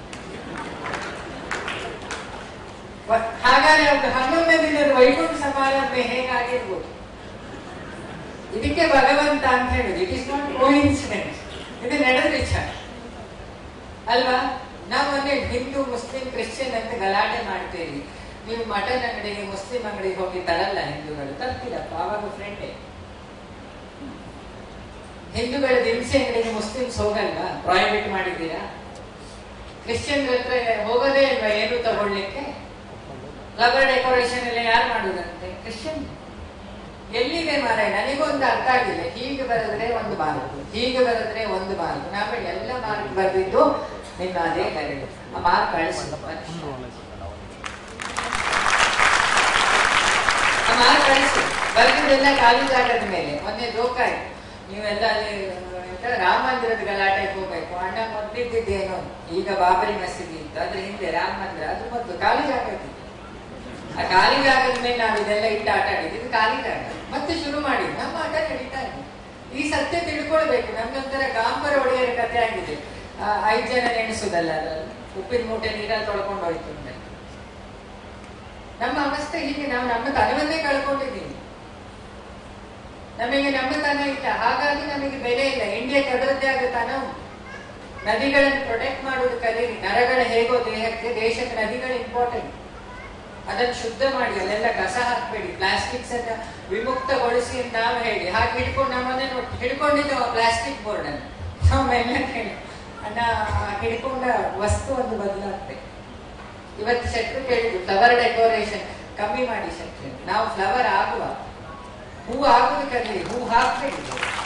ವ- ಹಾಗಾದ್ರೆ ಅವ್ರು ಹನ್ನೊಂದನೇ ದಿನದ ವೈಕುಂಠ ಸಮಾರಂಭ ಹೇಗಾಗಿರ್ಬೋದು ಇದಕ್ಕೆ ಭಗವಂತ ಅಂತ ಹೇಳುದು it is not coincident ಇದು ನಡೆದ ವಿಚಾರ ಅಲ್ವಾ ನಾವು ಒಂದೇ ಹಿಂದೂ ಮುಸ್ಲಿಂ ಕ್ರಿಶ್ಚಿಯನ್ ಅಂತ ಗಲಾಟೆ ಮಾಡ್ತೀವಿ ನೀವು ಮಟನ್ ಅಂಗಡಿಗೆ ಮುಸ್ಲಿಂ ಅಂಗಡಿಗೆ ಹೋಗಿ ತರಲ್ಲ ಹಿಂದೂಗಳು ತರ್ತೀರಪ್ಪ ಅವಾಗ ಫ್ರೆಂಡೇ ಹಿಂದೂಗಳ ದಿನಸಿ ಅಂಗಡಿಗೆ ಮುಸ್ಲಿಮ್ಸ್ ಹೋಗಲ್ವಾ ಪ್ರಾಹಿಬಿಟ್ ಮಾಡಿದ್ದೀರಾ ಕ್ರಿಶ್ಚಿಯನ್ ಹತ್ರ ಹೋಗೋದೇ ಇಲ್ವಾ ಏನು ತಗೊಳ್ಳಿಕ್ಕೆ ಫ್ಲವರ್ ಡೆಕೋರೇಷನ್ ಎಲ್ಲ ಯಾರು ಮಾಡುದಂತೆ ಕ್ರಿಶ್ಚಿಯನ್ ಎಲ್ಲಿದೆ ಮಾರ ನನಗೊಂದು ಅರ್ಥ ಆಗಿಲ್ಲ ಹೀಗೆ ಬರೆದ್ರೆ ಒಂದು ಮಾರ್ಕ್ ಹೀಗೆ ಬರೆದ್ರೆ ಒಂದು ಮಾರ್ಕ್ ನಾವು ಎಲ್ಲ ಮಾರ್ಕ್ ಬರೆದಿದ್ದು ನಿಮ್ಮ ಅದೇ ಕರೆದು ಆ ಮಾರ್ಕ್ ಕಳಿಸಿ ಆ ಮಾರ್ಕ್ ಕಳಿಸಿ ಬರೆದಿದ್ದೆಲ್ಲ ಖಾಲಿ ಜಾಗದ ಮೇಲೆ ಮೊನ್ನೆ ದೋಕಾಯ್ತು ನೀವೆಲ್ಲ ಅಲ್ಲಿ ಎಂತ ರಾಮ ಮಂದಿರದ ಗಲಾಟೆಗೆ ಹೋಗ್ಬೇಕು ಅಣ್ಣ ಮೊದ್ಲಿದ್ದೇನೋ ಈಗ ಬಾಬರಿ ಮಸೀದಿ ಇತ್ತು ಅದ್ರ ಹಿಂದೆ ರಾಮ ಮಂದಿರ ಅದ್ರ ಮೊದಲು ಖಾಲಿ ಜಾಗ ಇತ್ತು ಆ ಖಾಲಿ ಜಾಗದ ಮೇಲೆ ನಾವು ಇದೆಲ್ಲ ಇಟ್ಟು ಆಟ ಆಡಿದ್ದು ಇದು ಖಾಲಿ ಜಾಗ ಮತ್ತೆ ಶುರು ಮಾಡಿ ನಮ್ಮ ಆಟ ನಡೀತಾ ಇದೆ ಈ ಸತ್ಯ ತಿಳ್ಕೊಳ್ಬೇಕು ನಮ್ದೊಂಥರ ಗಾಂಬರ ಒಡೆಯರ ಕಥೆ ಆಗಿದೆ ಆ, ಐದ್ ಜನ ನೆನೆಸುದಲ್ಲ ಅದ್ರಲ್ಲಿ ಉಪ್ಪಿನ ಮೂಟೆ ನೀರಲ್ಲಿ ತೊಳ್ಕೊಂಡು ಹೋಯ್ತು ಅಂತ ನಮ್ಮ ಅವಸ್ಥೆ ಹೀಗೆ ನಾವು ನಮ್ಮ ತನವನ್ನೇ ಕಳ್ಕೊಂಡಿದ್ದೀವಿ ನಮಗೆ ನಮ್ಮ ತನ ಇಲ್ಲ ಹಾಗಾಗಿ ನಮಗೆ ಬೆಲೆ ಇಲ್ಲ ಇಂಡಿಯಾಕ್ಕೆ ಅದರದ್ದೇ ಆದ ತನ ಉಂಟು ನದಿಗಳನ್ನು ಪ್ರೊಟೆಕ್ಟ್ ಮಾಡುವುದು ಕಲೀರಿ ನರಗಳ ಹೇಗೋ ದೇಹಕ್ಕೆ ದೇಶಕ್ಕೆ ನದಿಗಳು ಇಂಪಾರ್ಟೆಂಟ್ ಅದನ್ನು ಶುದ್ಧ ಮಾಡಿ ಅಲ್ಲೆಲ್ಲ ಕಸ ಹಾಕ್ಬೇಡಿ ಪ್ಲಾಸ್ಟಿಕ್ಸ್ ಅನ್ನ ವಿಮುಕ್ತಗೊಳಿಸಿ ಅಂತ ನಾವು ಹೇಳಿ ಹಾಗೆ ಹಿಡ್ಕೊಂಡು ನಮ್ಮನ್ನೇ ನೋಡಿ ಹಿಡ್ಕೊಂಡಿದ್ದೇವೆ ಪ್ಲಾಸ್ಟಿಕ್ ಬೋರ್ಡ್ ಅನ್ನು ನಾವೆಲ್ಲ ಹೇಳಿ ಅಣ್ಣ ಆ ಹಿಡ್ಕೊಂಡ ವಸ್ತು ಒಂದು ಬದಲಾಗ್ಬೇಕು ಇವತ್ತು ಶೆಟ್ರು ಕೇಳಿದ್ರು ಫ್ಲವರ್ ಡೆಕೋರೇಷನ್ ಕಮ್ಮಿ ಮಾಡಿ ಶೆಟ್ರು ನಾವು ಫ್ಲವರ್ ಆಗುವ ಹೂ ಆಗುದು ಕಲೀರಿ ಹೂ ಹಾಕ್ಬೇಡಿ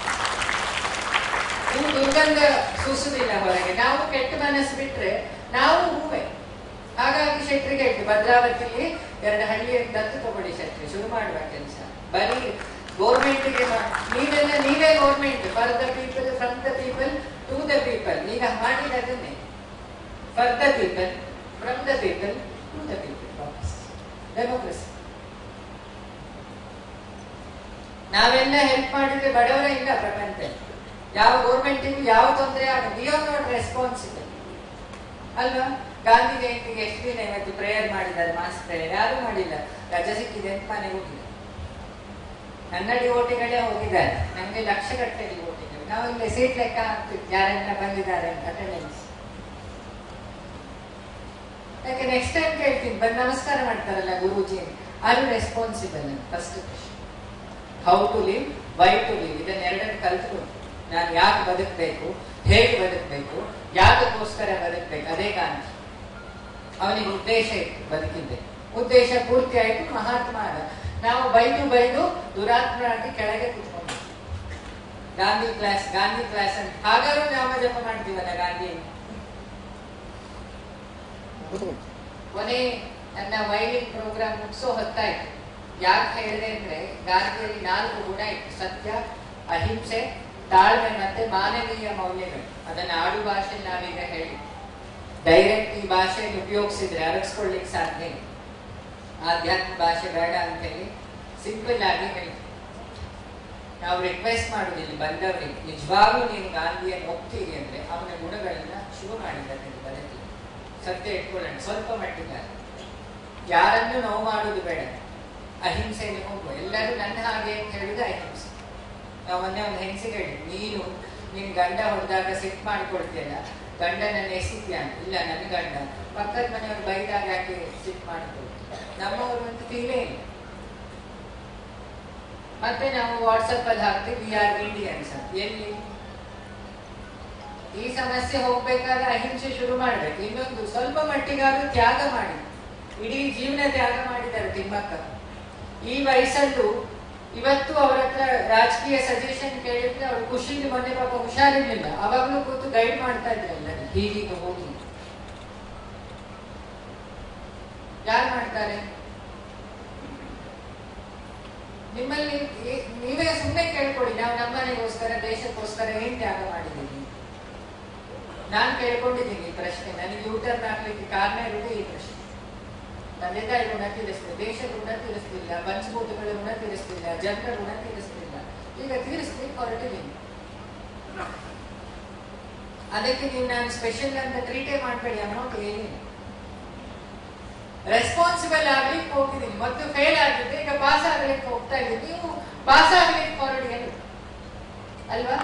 ಹೂ ದುರ್ಗಂಧ ಸೂಸುದಿಲ್ಲ ಹೊರಗೆ ನಾವು ಕೆಟ್ಟ ಮನಸ್ಸು ಬಿಟ್ರೆ ನಾವು ಹೂವೆ ಹಾಗಾಗಿ ಶೆಟ್ರಿಗೆ ಹೇಳ್ತೀವಿ ಭದ್ರಾವತಿಲಿ ಎರಡು ಹಳ್ಳಿಯನ್ನು ದತ್ತು ತಗೊಳ್ಳಿ ಶೆಟ್ರಿ ಶುರು ಮಾಡುವ ಕೆಲಸ ಬರೀ ಗೋರ್ಮೆಂಟ್ಗೆ ನೀವೆಲ್ಲ ನೀವೇ government for the people from the people to the people ಈಗ ಮಾಡಿದ ಅದನ್ನೇ for the people from the people to the people ವಾಪಸ್ ಡೆಮೋಕ್ರಸಿ ನಾವೆಲ್ಲ ಹೆಲ್ಪ್ ಮಾಡಿದ್ರೆ ಬಡವರೇ ಇಲ್ಲ ಪ್ರಪಂಚದಲ್ಲಿ ಯಾವ ಗೌರ್ಮೆಂಟಿಗೂ ಯಾವ ತೊಂದರೆ ಆಗ ವಿ ಆರ್ ನಾಟ್ ರೆಸ್ಪಾನ್ಸಿಬಲ್ ಅಲ್ವಾ ಗಾಂಧಿ ಜಯಂತಿಗೆ ಎಷ್ಟು ದಿನ ಇವತ್ತು ಪ್ರೇಯರ್ ಮಾಡಿದ್ದಾರೆ ಮಾಸ್ ಪ್ರೇಯರ್ ಯಾರು ಮಾಡಿಲ್ಲ ರಜೆ ಸಿಕ್ಕಿದೆ ಅಂತ ಮನೆಗೆ ಹೋಗಿಲ್ಲ ನನ್ನ ಡಿವೋಟಿಗಳೇ ಹೋಗಿದ್ದಾರೆ ನಮಗೆ ಲಕ್ಷ ಗಟ್ಟಲೆ ಡಿವೋಟಿಗಳು ನಾವು ಇಲ್ಲಿ ಸೀಟ್ ಲೆಕ್ಕ ಹಾಕ್ತಿದ್ವಿ ಯಾರೆಲ್ಲ ಬಂದಿದ್ದಾರೆ ಅಂತ ಅಟೆಂಡೆನ್ಸ್ ಯಾಕೆ ನೆಕ್ಸ್ಟ್ ಟೈಮ್ ಕೇಳ್ತೀನಿ ಬಂದು ನಮಸ್ಕಾರ ಮಾಡ್ತಾರಲ್ಲ Guruji are responsible first question how to live why to live ಇದನ್ನ ಎರಡನ್ನು ಕಲ್ತ್ಕೊಂಡು ನಾನು ಯಾಕೆ ಬದುಕಬೇಕು ಹೇಗೆ ಬದುಕಬೇಕು ಯಾಕಕ್ಕೋಸ್ಕರ ಬದುಕಬೇಕು ಅದೇ ಗಾಂಧಿ ಅವನಿಗೆ ಉದ್ದೇಶ ಇತ್ತು ಬದುಕಿದ್ದೆ ಉದ್ದೇಶ ಪೂರ್ತಿ ಆಯ್ತು ಮಹಾತ್ಮ ಆದ ನಾವು ಬೈದು ಬೈದು ದುರಾತ್ಮರಾಗಿ ಕೆಳಗೆ ಕೂತ್ಕೊಂಡು ಗಾಂಧಿ ಕ್ಲಾಸ್ ಗಾಂಧಿ ಕ್ಲಾಸ್ ಅಂತ ಹಾಗಾದ್ರೂ ನಾಮ ಜಪ ಮಾಡ್ತೀವಲ್ಲ ಗಾಂಧಿ ಕೊನೆ ನನ್ನ ವೈಲಿನ್ ಪ್ರೋಗ್ರಾಮ್ ಮುಗಿಸೋ ಹೊತ್ತಾಯ್ತು ಯಾಕೆ ಹೇಳಿದೆ ಅಂದ್ರೆ ಗಾಂಧಿಯಲ್ಲಿ ನಾಲ್ಕು ಗುಣ ಇತ್ತು ಸತ್ಯ ಅಹಿಂಸೆ ತಾಳ್ಮೆ ಮತ್ತೆ ಮಾನವೀಯ ಮೌಲ್ಯಗಳು ಅದನ್ನ ಆಡು ಭಾಷೆಯಲ್ಲಿ ನಾವೀಗ ಹೇಳಿ ಡೈರೆಕ್ಟ್ ಈ ಭಾಷೆಯನ್ನು ಉಪಯೋಗಿಸಿದ್ರೆ ಅರಗಿಸ್ಕೊಳ್ಳಿಕ್ಕೆ ಸಾಧ್ಯ ಇಲ್ಲ ಆಧ್ಯಾತ್ಮ ಭಾಷೆ ಬೇಡ ಅಂತ ಹೇಳಿ ಸಿಂಪಲ್ ಆಗಿ ಹೇಳಿ ನಾವು ರಿಕ್ವೆಸ್ಟ್ ಮಾಡುದಿಲ್ಲ ಬಂದವರಿಗೆ ನಿಜವಾಗ್ಲೂ ನೀವು ಗಾಂಧಿಯನ್ನು ಒಪ್ತೀರಿ ಅಂದ್ರೆ ಅವನ ಗುಣಗಳನ್ನ ಶುರು ಮಾಡಿದ್ದಾರೆ ನೀವು ಬದುಕಿ ಸತ್ಯ ಇಟ್ಕೊಳ್ಳೋಣ ಸ್ವಲ್ಪ ಮಟ್ಟಿಗೆ ಯಾರನ್ನು ನೋವು ಮಾಡುದು ಬೇಡ ಅಹಿಂಸೆಯಲ್ಲಿ ಹೋಗುವ ಎಲ್ಲರೂ ನನ್ನ ಹಾಗೆ ಅಂತ ಹೇಳಿದ್ರೆ ಅಹಿಂಸೆ ನಾವು ಮೊನ್ನೆ ಒಂದು ಹೆಂಗಸಿಗೆ ಹೇಳಿ ನೀನು ನಿನ್ ಗಂಡ ಹೊಡೆದಾಗ ಸಿಟ್ ಮಾಡ್ಕೊಳ್ತೀಯಲ್ಲ ಗಂಡನನ್ನ ಎಸಿದ್ಯಾ ಅಂತ ಇಲ್ಲ ನನ್ನ ಗಂಡ ಪಕ್ಕದ ಮನೆಯವ್ರು ಬೈದಾಗ ಯಾಕೆ ಸಿಟ್ ಮಾಡ್ಕೊಳ್ತೀಯ ನಮ್ಮವರು ಅಂತ ಫೀಲೇ ಇಲ್ಲ ಮತ್ತೆ ನಾವು ವಾಟ್ಸಪ್ ಅಲ್ಲಿ ಹಾಕ್ತೀವಿ ವಿ ಆರ್ ಇಂಡಿಯನ್ಸ್ ಎಲ್ಲಿ ಈ ಸಮಸ್ಯೆ ಹೋಗ್ಬೇಕಾದ್ರೆ ಅಹಿಂಸೆ ಶುರು ಮಾಡ್ಬೇಕು ಇನ್ನೊಂದು ಸ್ವಲ್ಪ ಮಟ್ಟಿಗಾದ್ರೂ ತ್ಯಾಗ ಮಾಡಿ ಇಡೀ ಜೀವನ ತ್ಯಾಗ ಮಾಡಿದ್ದಾರೆ ತಿಮ್ಮಕ್ಕ ಈ ವಯಸ್ಸಲ್ಲೂ ಇವತ್ತು ಅವ್ರ ಹತ್ರ ರಾಜಕೀಯ ಸಜೆಷನ್ ಕೇಳಿದ್ರೆ ಅವ್ರು ಖುಷಿಲಿ ಮೊನ್ನೆ ಪಾಪ ಹುಷಾರಿರ್ಲಿಲ್ಲ ಅವಾಗ್ಲೂ ಕೂತು ಗೈಡ್ ಮಾಡ್ತಾ ಇದ್ರಲ್ಲ ಹೀಗೀಗ ಹೋಗಿ ಯಾರು ಮಾಡ್ತಾರೆ ನಿಮ್ಮಲ್ಲಿ ಏ- ನೀವೇ ಸುಮ್ಮನೆ ಕೇಳ್ಕೊಡಿ ನಾವು ನಮ್ಮನೆಗೋಸ್ಕರ ದೇಶಕ್ಕೋಸ್ಕರ ಏನ್ ತ್ಯಾಗ ಮಾಡಿದ್ದೀವಿ ನಾನ್ ಕೇಳ್ಕೊಂಡಿದ್ದೀನಿ ಈ ಪ್ರಶ್ನೆ ನನಗೆ ಯೂಟರ್ನ್ ಹಾಕ್ಲಿಕ್ಕೆ ಕಾರಣ ಇರುವುದು ಈ ಪ್ರಶ್ನೆ ತಂದೆ ತಾಯಿ ಋಣ ತೀರಿಸ್ತಿಲ್ಲ ದೇಶದ ಋಣ ತೀರಿಸ್ತಿಲ್ಲ ಪಂಚಭೂತಗಳ ಋಣ ತೀರಿಸ್ತಿಲ್ಲ ಜನರ ಋಣ ತೀರಿಸ್ತಿಲ್ಲ ಈಗ ತೀರಿಸ್ಲಿಕ್ಕೆ ಹೊರಟಿದ್ದೀನಿ ಅದಕ್ಕೆ ನೀವು ನಾನು ಸ್ಪೆಷಲ್ ಅಂತ ಟ್ರೀಟೇ ಮಾಡಬೇಡಿ ಅಮೌಂಟ್ ಏನಿಲ್ಲ ರೆಸ್ಪಾನ್ಸಿಬಲ್ ಆಗ್ಲಿಕ್ಕೆ ಹೋಗಿದ್ದೀನಿ ಮತ್ತು ಫೇಲ್ ಆಗಿದ್ದೆ ಈಗ ಪಾಸ್ ಆಗ್ಲಿಕ್ಕೆ ಹೋಗ್ತಾ ಇದ್ದೀನಿ ನೀವು ಪಾಸ್ ಆಗ್ಲಿಕ್ಕೆ ಹೊರಡಿ ಏನು ಅಲ್ವಾ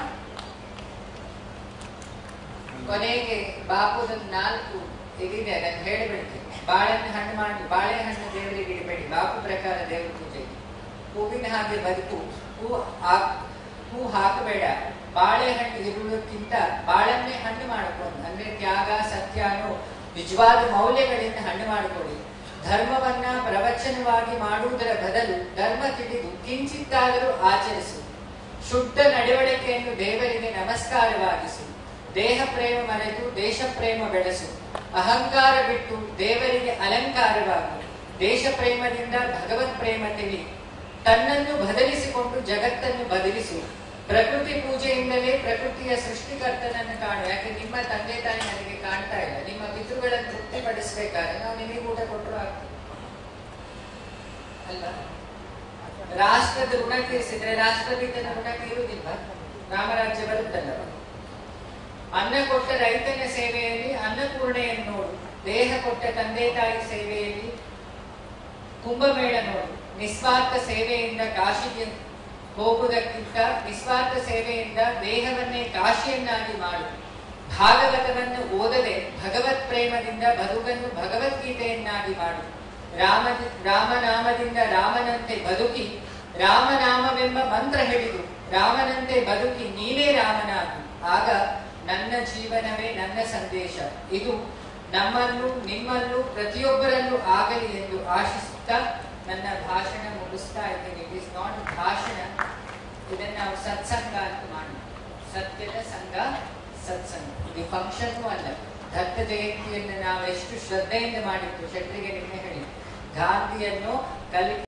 ಕೊನೆಗೆ ಬಾಪುದೊಂದು ನಾಲ್ಕು ಇದಿದೆ ಅದನ್ನು ಹೇಳಿಬಿಡ್ತೀನಿ ಬಾಳೆಹಣ್ಣು ಹಣ್ಣು ಮಾಡಿ ಬಾಳೆಹಣ್ಣು ದೇವರಿಗೆ ಇಡಬೇಡಿ ಬಾಪು ಪ್ರಕಾರ ದೇವ್ರ ಪೂಜೆ ಹೂವಿನ ಹಾಗೆ ಬದುಕು ಹೂ ಹಾಕ್ ಹೂ ಹಾಕಬೇಡ ಬಾಳೆಹಣ್ಣು ಇರುವುದಕ್ಕಿಂತ ಬಾಳೆಹಣ್ಣೆ ಹಣ್ಣು ಮಾಡಿಕೊಂಡು ಅಂದ್ರೆ ತ್ಯಾಗ ಸತ್ಯ ಅನ್ನೋ ನಿಜವಾದ ಮೌಲ್ಯಗಳಿಂದ ಹಣ್ಣು ಮಾಡಿಕೊಡಿ ಧರ್ಮವನ್ನ ಪ್ರವಚನವಾಗಿ ಮಾಡುವುದರ ಬದಲು ಧರ್ಮ ತಿಳಿದು ಕಿಂಚಿತ್ತಾದರೂ ಆಚರಿಸು ಶುದ್ಧ ನಡವಳಿಕೆಯನ್ನು ದೇವರಿಗೆ ನಮಸ್ಕಾರವಾಗಿಸು ದೇಹ ಪ್ರೇಮ ಮರೆತು ದೇಶ ಪ್ರೇಮ ಬೆಳೆಸು ಅಹಂಕಾರ ಬಿಟ್ಟು ದೇವರಿಗೆ ಅಲಂಕಾರವಾಗು ದೇಶ ಪ್ರೇಮದಿಂದ ಭಗವತ್ ಪ್ರೇಮ ತಿಳಿ ತನ್ನನ್ನು ಬದಲಿಸಿಕೊಂಡು ಜಗತ್ತನ್ನು ಬದಲಿಸು ಪ್ರಕೃತಿ ಪೂಜೆಯಿಂದಲೇ ಪ್ರಕೃತಿಯ ಸೃಷ್ಟಿಕರ್ತನನ್ನು ಕಾಣು ಯಾಕೆ ನಿಮ್ಮ ತಂದೆ ತಾಯಿ ನನಗೆ ಕಾಣ್ತಾ ಇಲ್ಲ ನಿಮ್ಮ ಪಿತೃಗಳನ್ನು ತೃಪ್ತಿಪಡಿಸಬೇಕಾದ್ರೆ ನಾವು ನಿಮಗೆ ಊಟ ಕೊಟ್ಟರು ಆಗ್ತದೆ ಅಲ್ವಾ ರಾಷ್ಟ್ರದ ಋಣ ತೀರಿಸಿದ್ರೆ ರಾಷ್ಟ್ರಪಿತನ ಋಣ ತೀರುವುದಿಲ್ಲ ರಾಮರಾಜ್ಯ ಬರುತ್ತಲ್ಲ ಅನ್ನ ಕೊಟ್ಟ ರೈತನ ಸೇವೆಯಲ್ಲಿ ಅನ್ನಪೂರ್ಣೆಯನ್ನು ನೋಡು ದೇಹ ಕೊಟ್ಟ ತಂದೆ ತಾಯಿ ಸೇವೆಯಲ್ಲಿ ಕುಂಭಮೇಳ ನೋಡು ನಿಸ್ವಾರ್ಥ ಸೇವೆಯಿಂದ ಕಾಶಿಗೆ ಹೋಗುವುದಕ್ಕಿಂತ ನಿಸ್ವಾರ್ಥ ಸೇವೆಯಿಂದ ದೇಹವನ್ನೇ ಕಾಶಿಯನ್ನಾಗಿ ಮಾಡು ಭಾಗವತವನ್ನು ಓದದೆ ಭಗವತ್ ಪ್ರೇಮದಿಂದ ಬದುಕನ್ನು ಭಗವದ್ಗೀತೆಯನ್ನಾಗಿ ಮಾಡು ರಾಮ ರಾಮನಾಮದಿಂದ ರಾಮನಂತೆ ಬದುಕಿ ರಾಮನಾಮವೆಂಬ ಮಂತ್ರ ಹಿಡಿದು ರಾಮನಂತೆ ಬದುಕಿ ನೀನೇ ರಾಮನಾಗು ಆಗ ನನ್ನ ಜೀವನವೇ ನನ್ನ ಸಂದೇಶ ಇದು ನಮ್ಮನ್ನು ನಿಮ್ಮಲ್ಲೂ ಪ್ರತಿಯೊಬ್ಬರಲ್ಲೂ ಆಗಲಿ ಎಂದು ಆಶಿಸುತ್ತಾ ನನ್ನ ಭಾಷಣ ಮುಗಿಸ್ತಾ ಇದ್ದೀನಿ ಇಟ್ ಇಸ್ ನಾಟ್ ಭಾಷಣ ಇದನ್ನ ನಾವು ಸತ್ಸಂಗ ಅಂತ ಮಾಡೋಣ ಸತ್ಯದ ಸಂಘ ಸತ್ಸಂಗ ಇದು ಫಂಕ್ಷನ್ ಅಲ್ಲ ದತ್ತ ಜಯಂತಿಯನ್ನು ನಾವು ಎಷ್ಟು ಶ್ರದ್ಧೆಯಿಂದ ಮಾಡಿದ್ದು ಶೆಟ್ಟರಿಗೆ ನಿನ್ನೆ ಹೇಳಿ ಗಾಂಧಿಯನ್ನು ಕಲಿ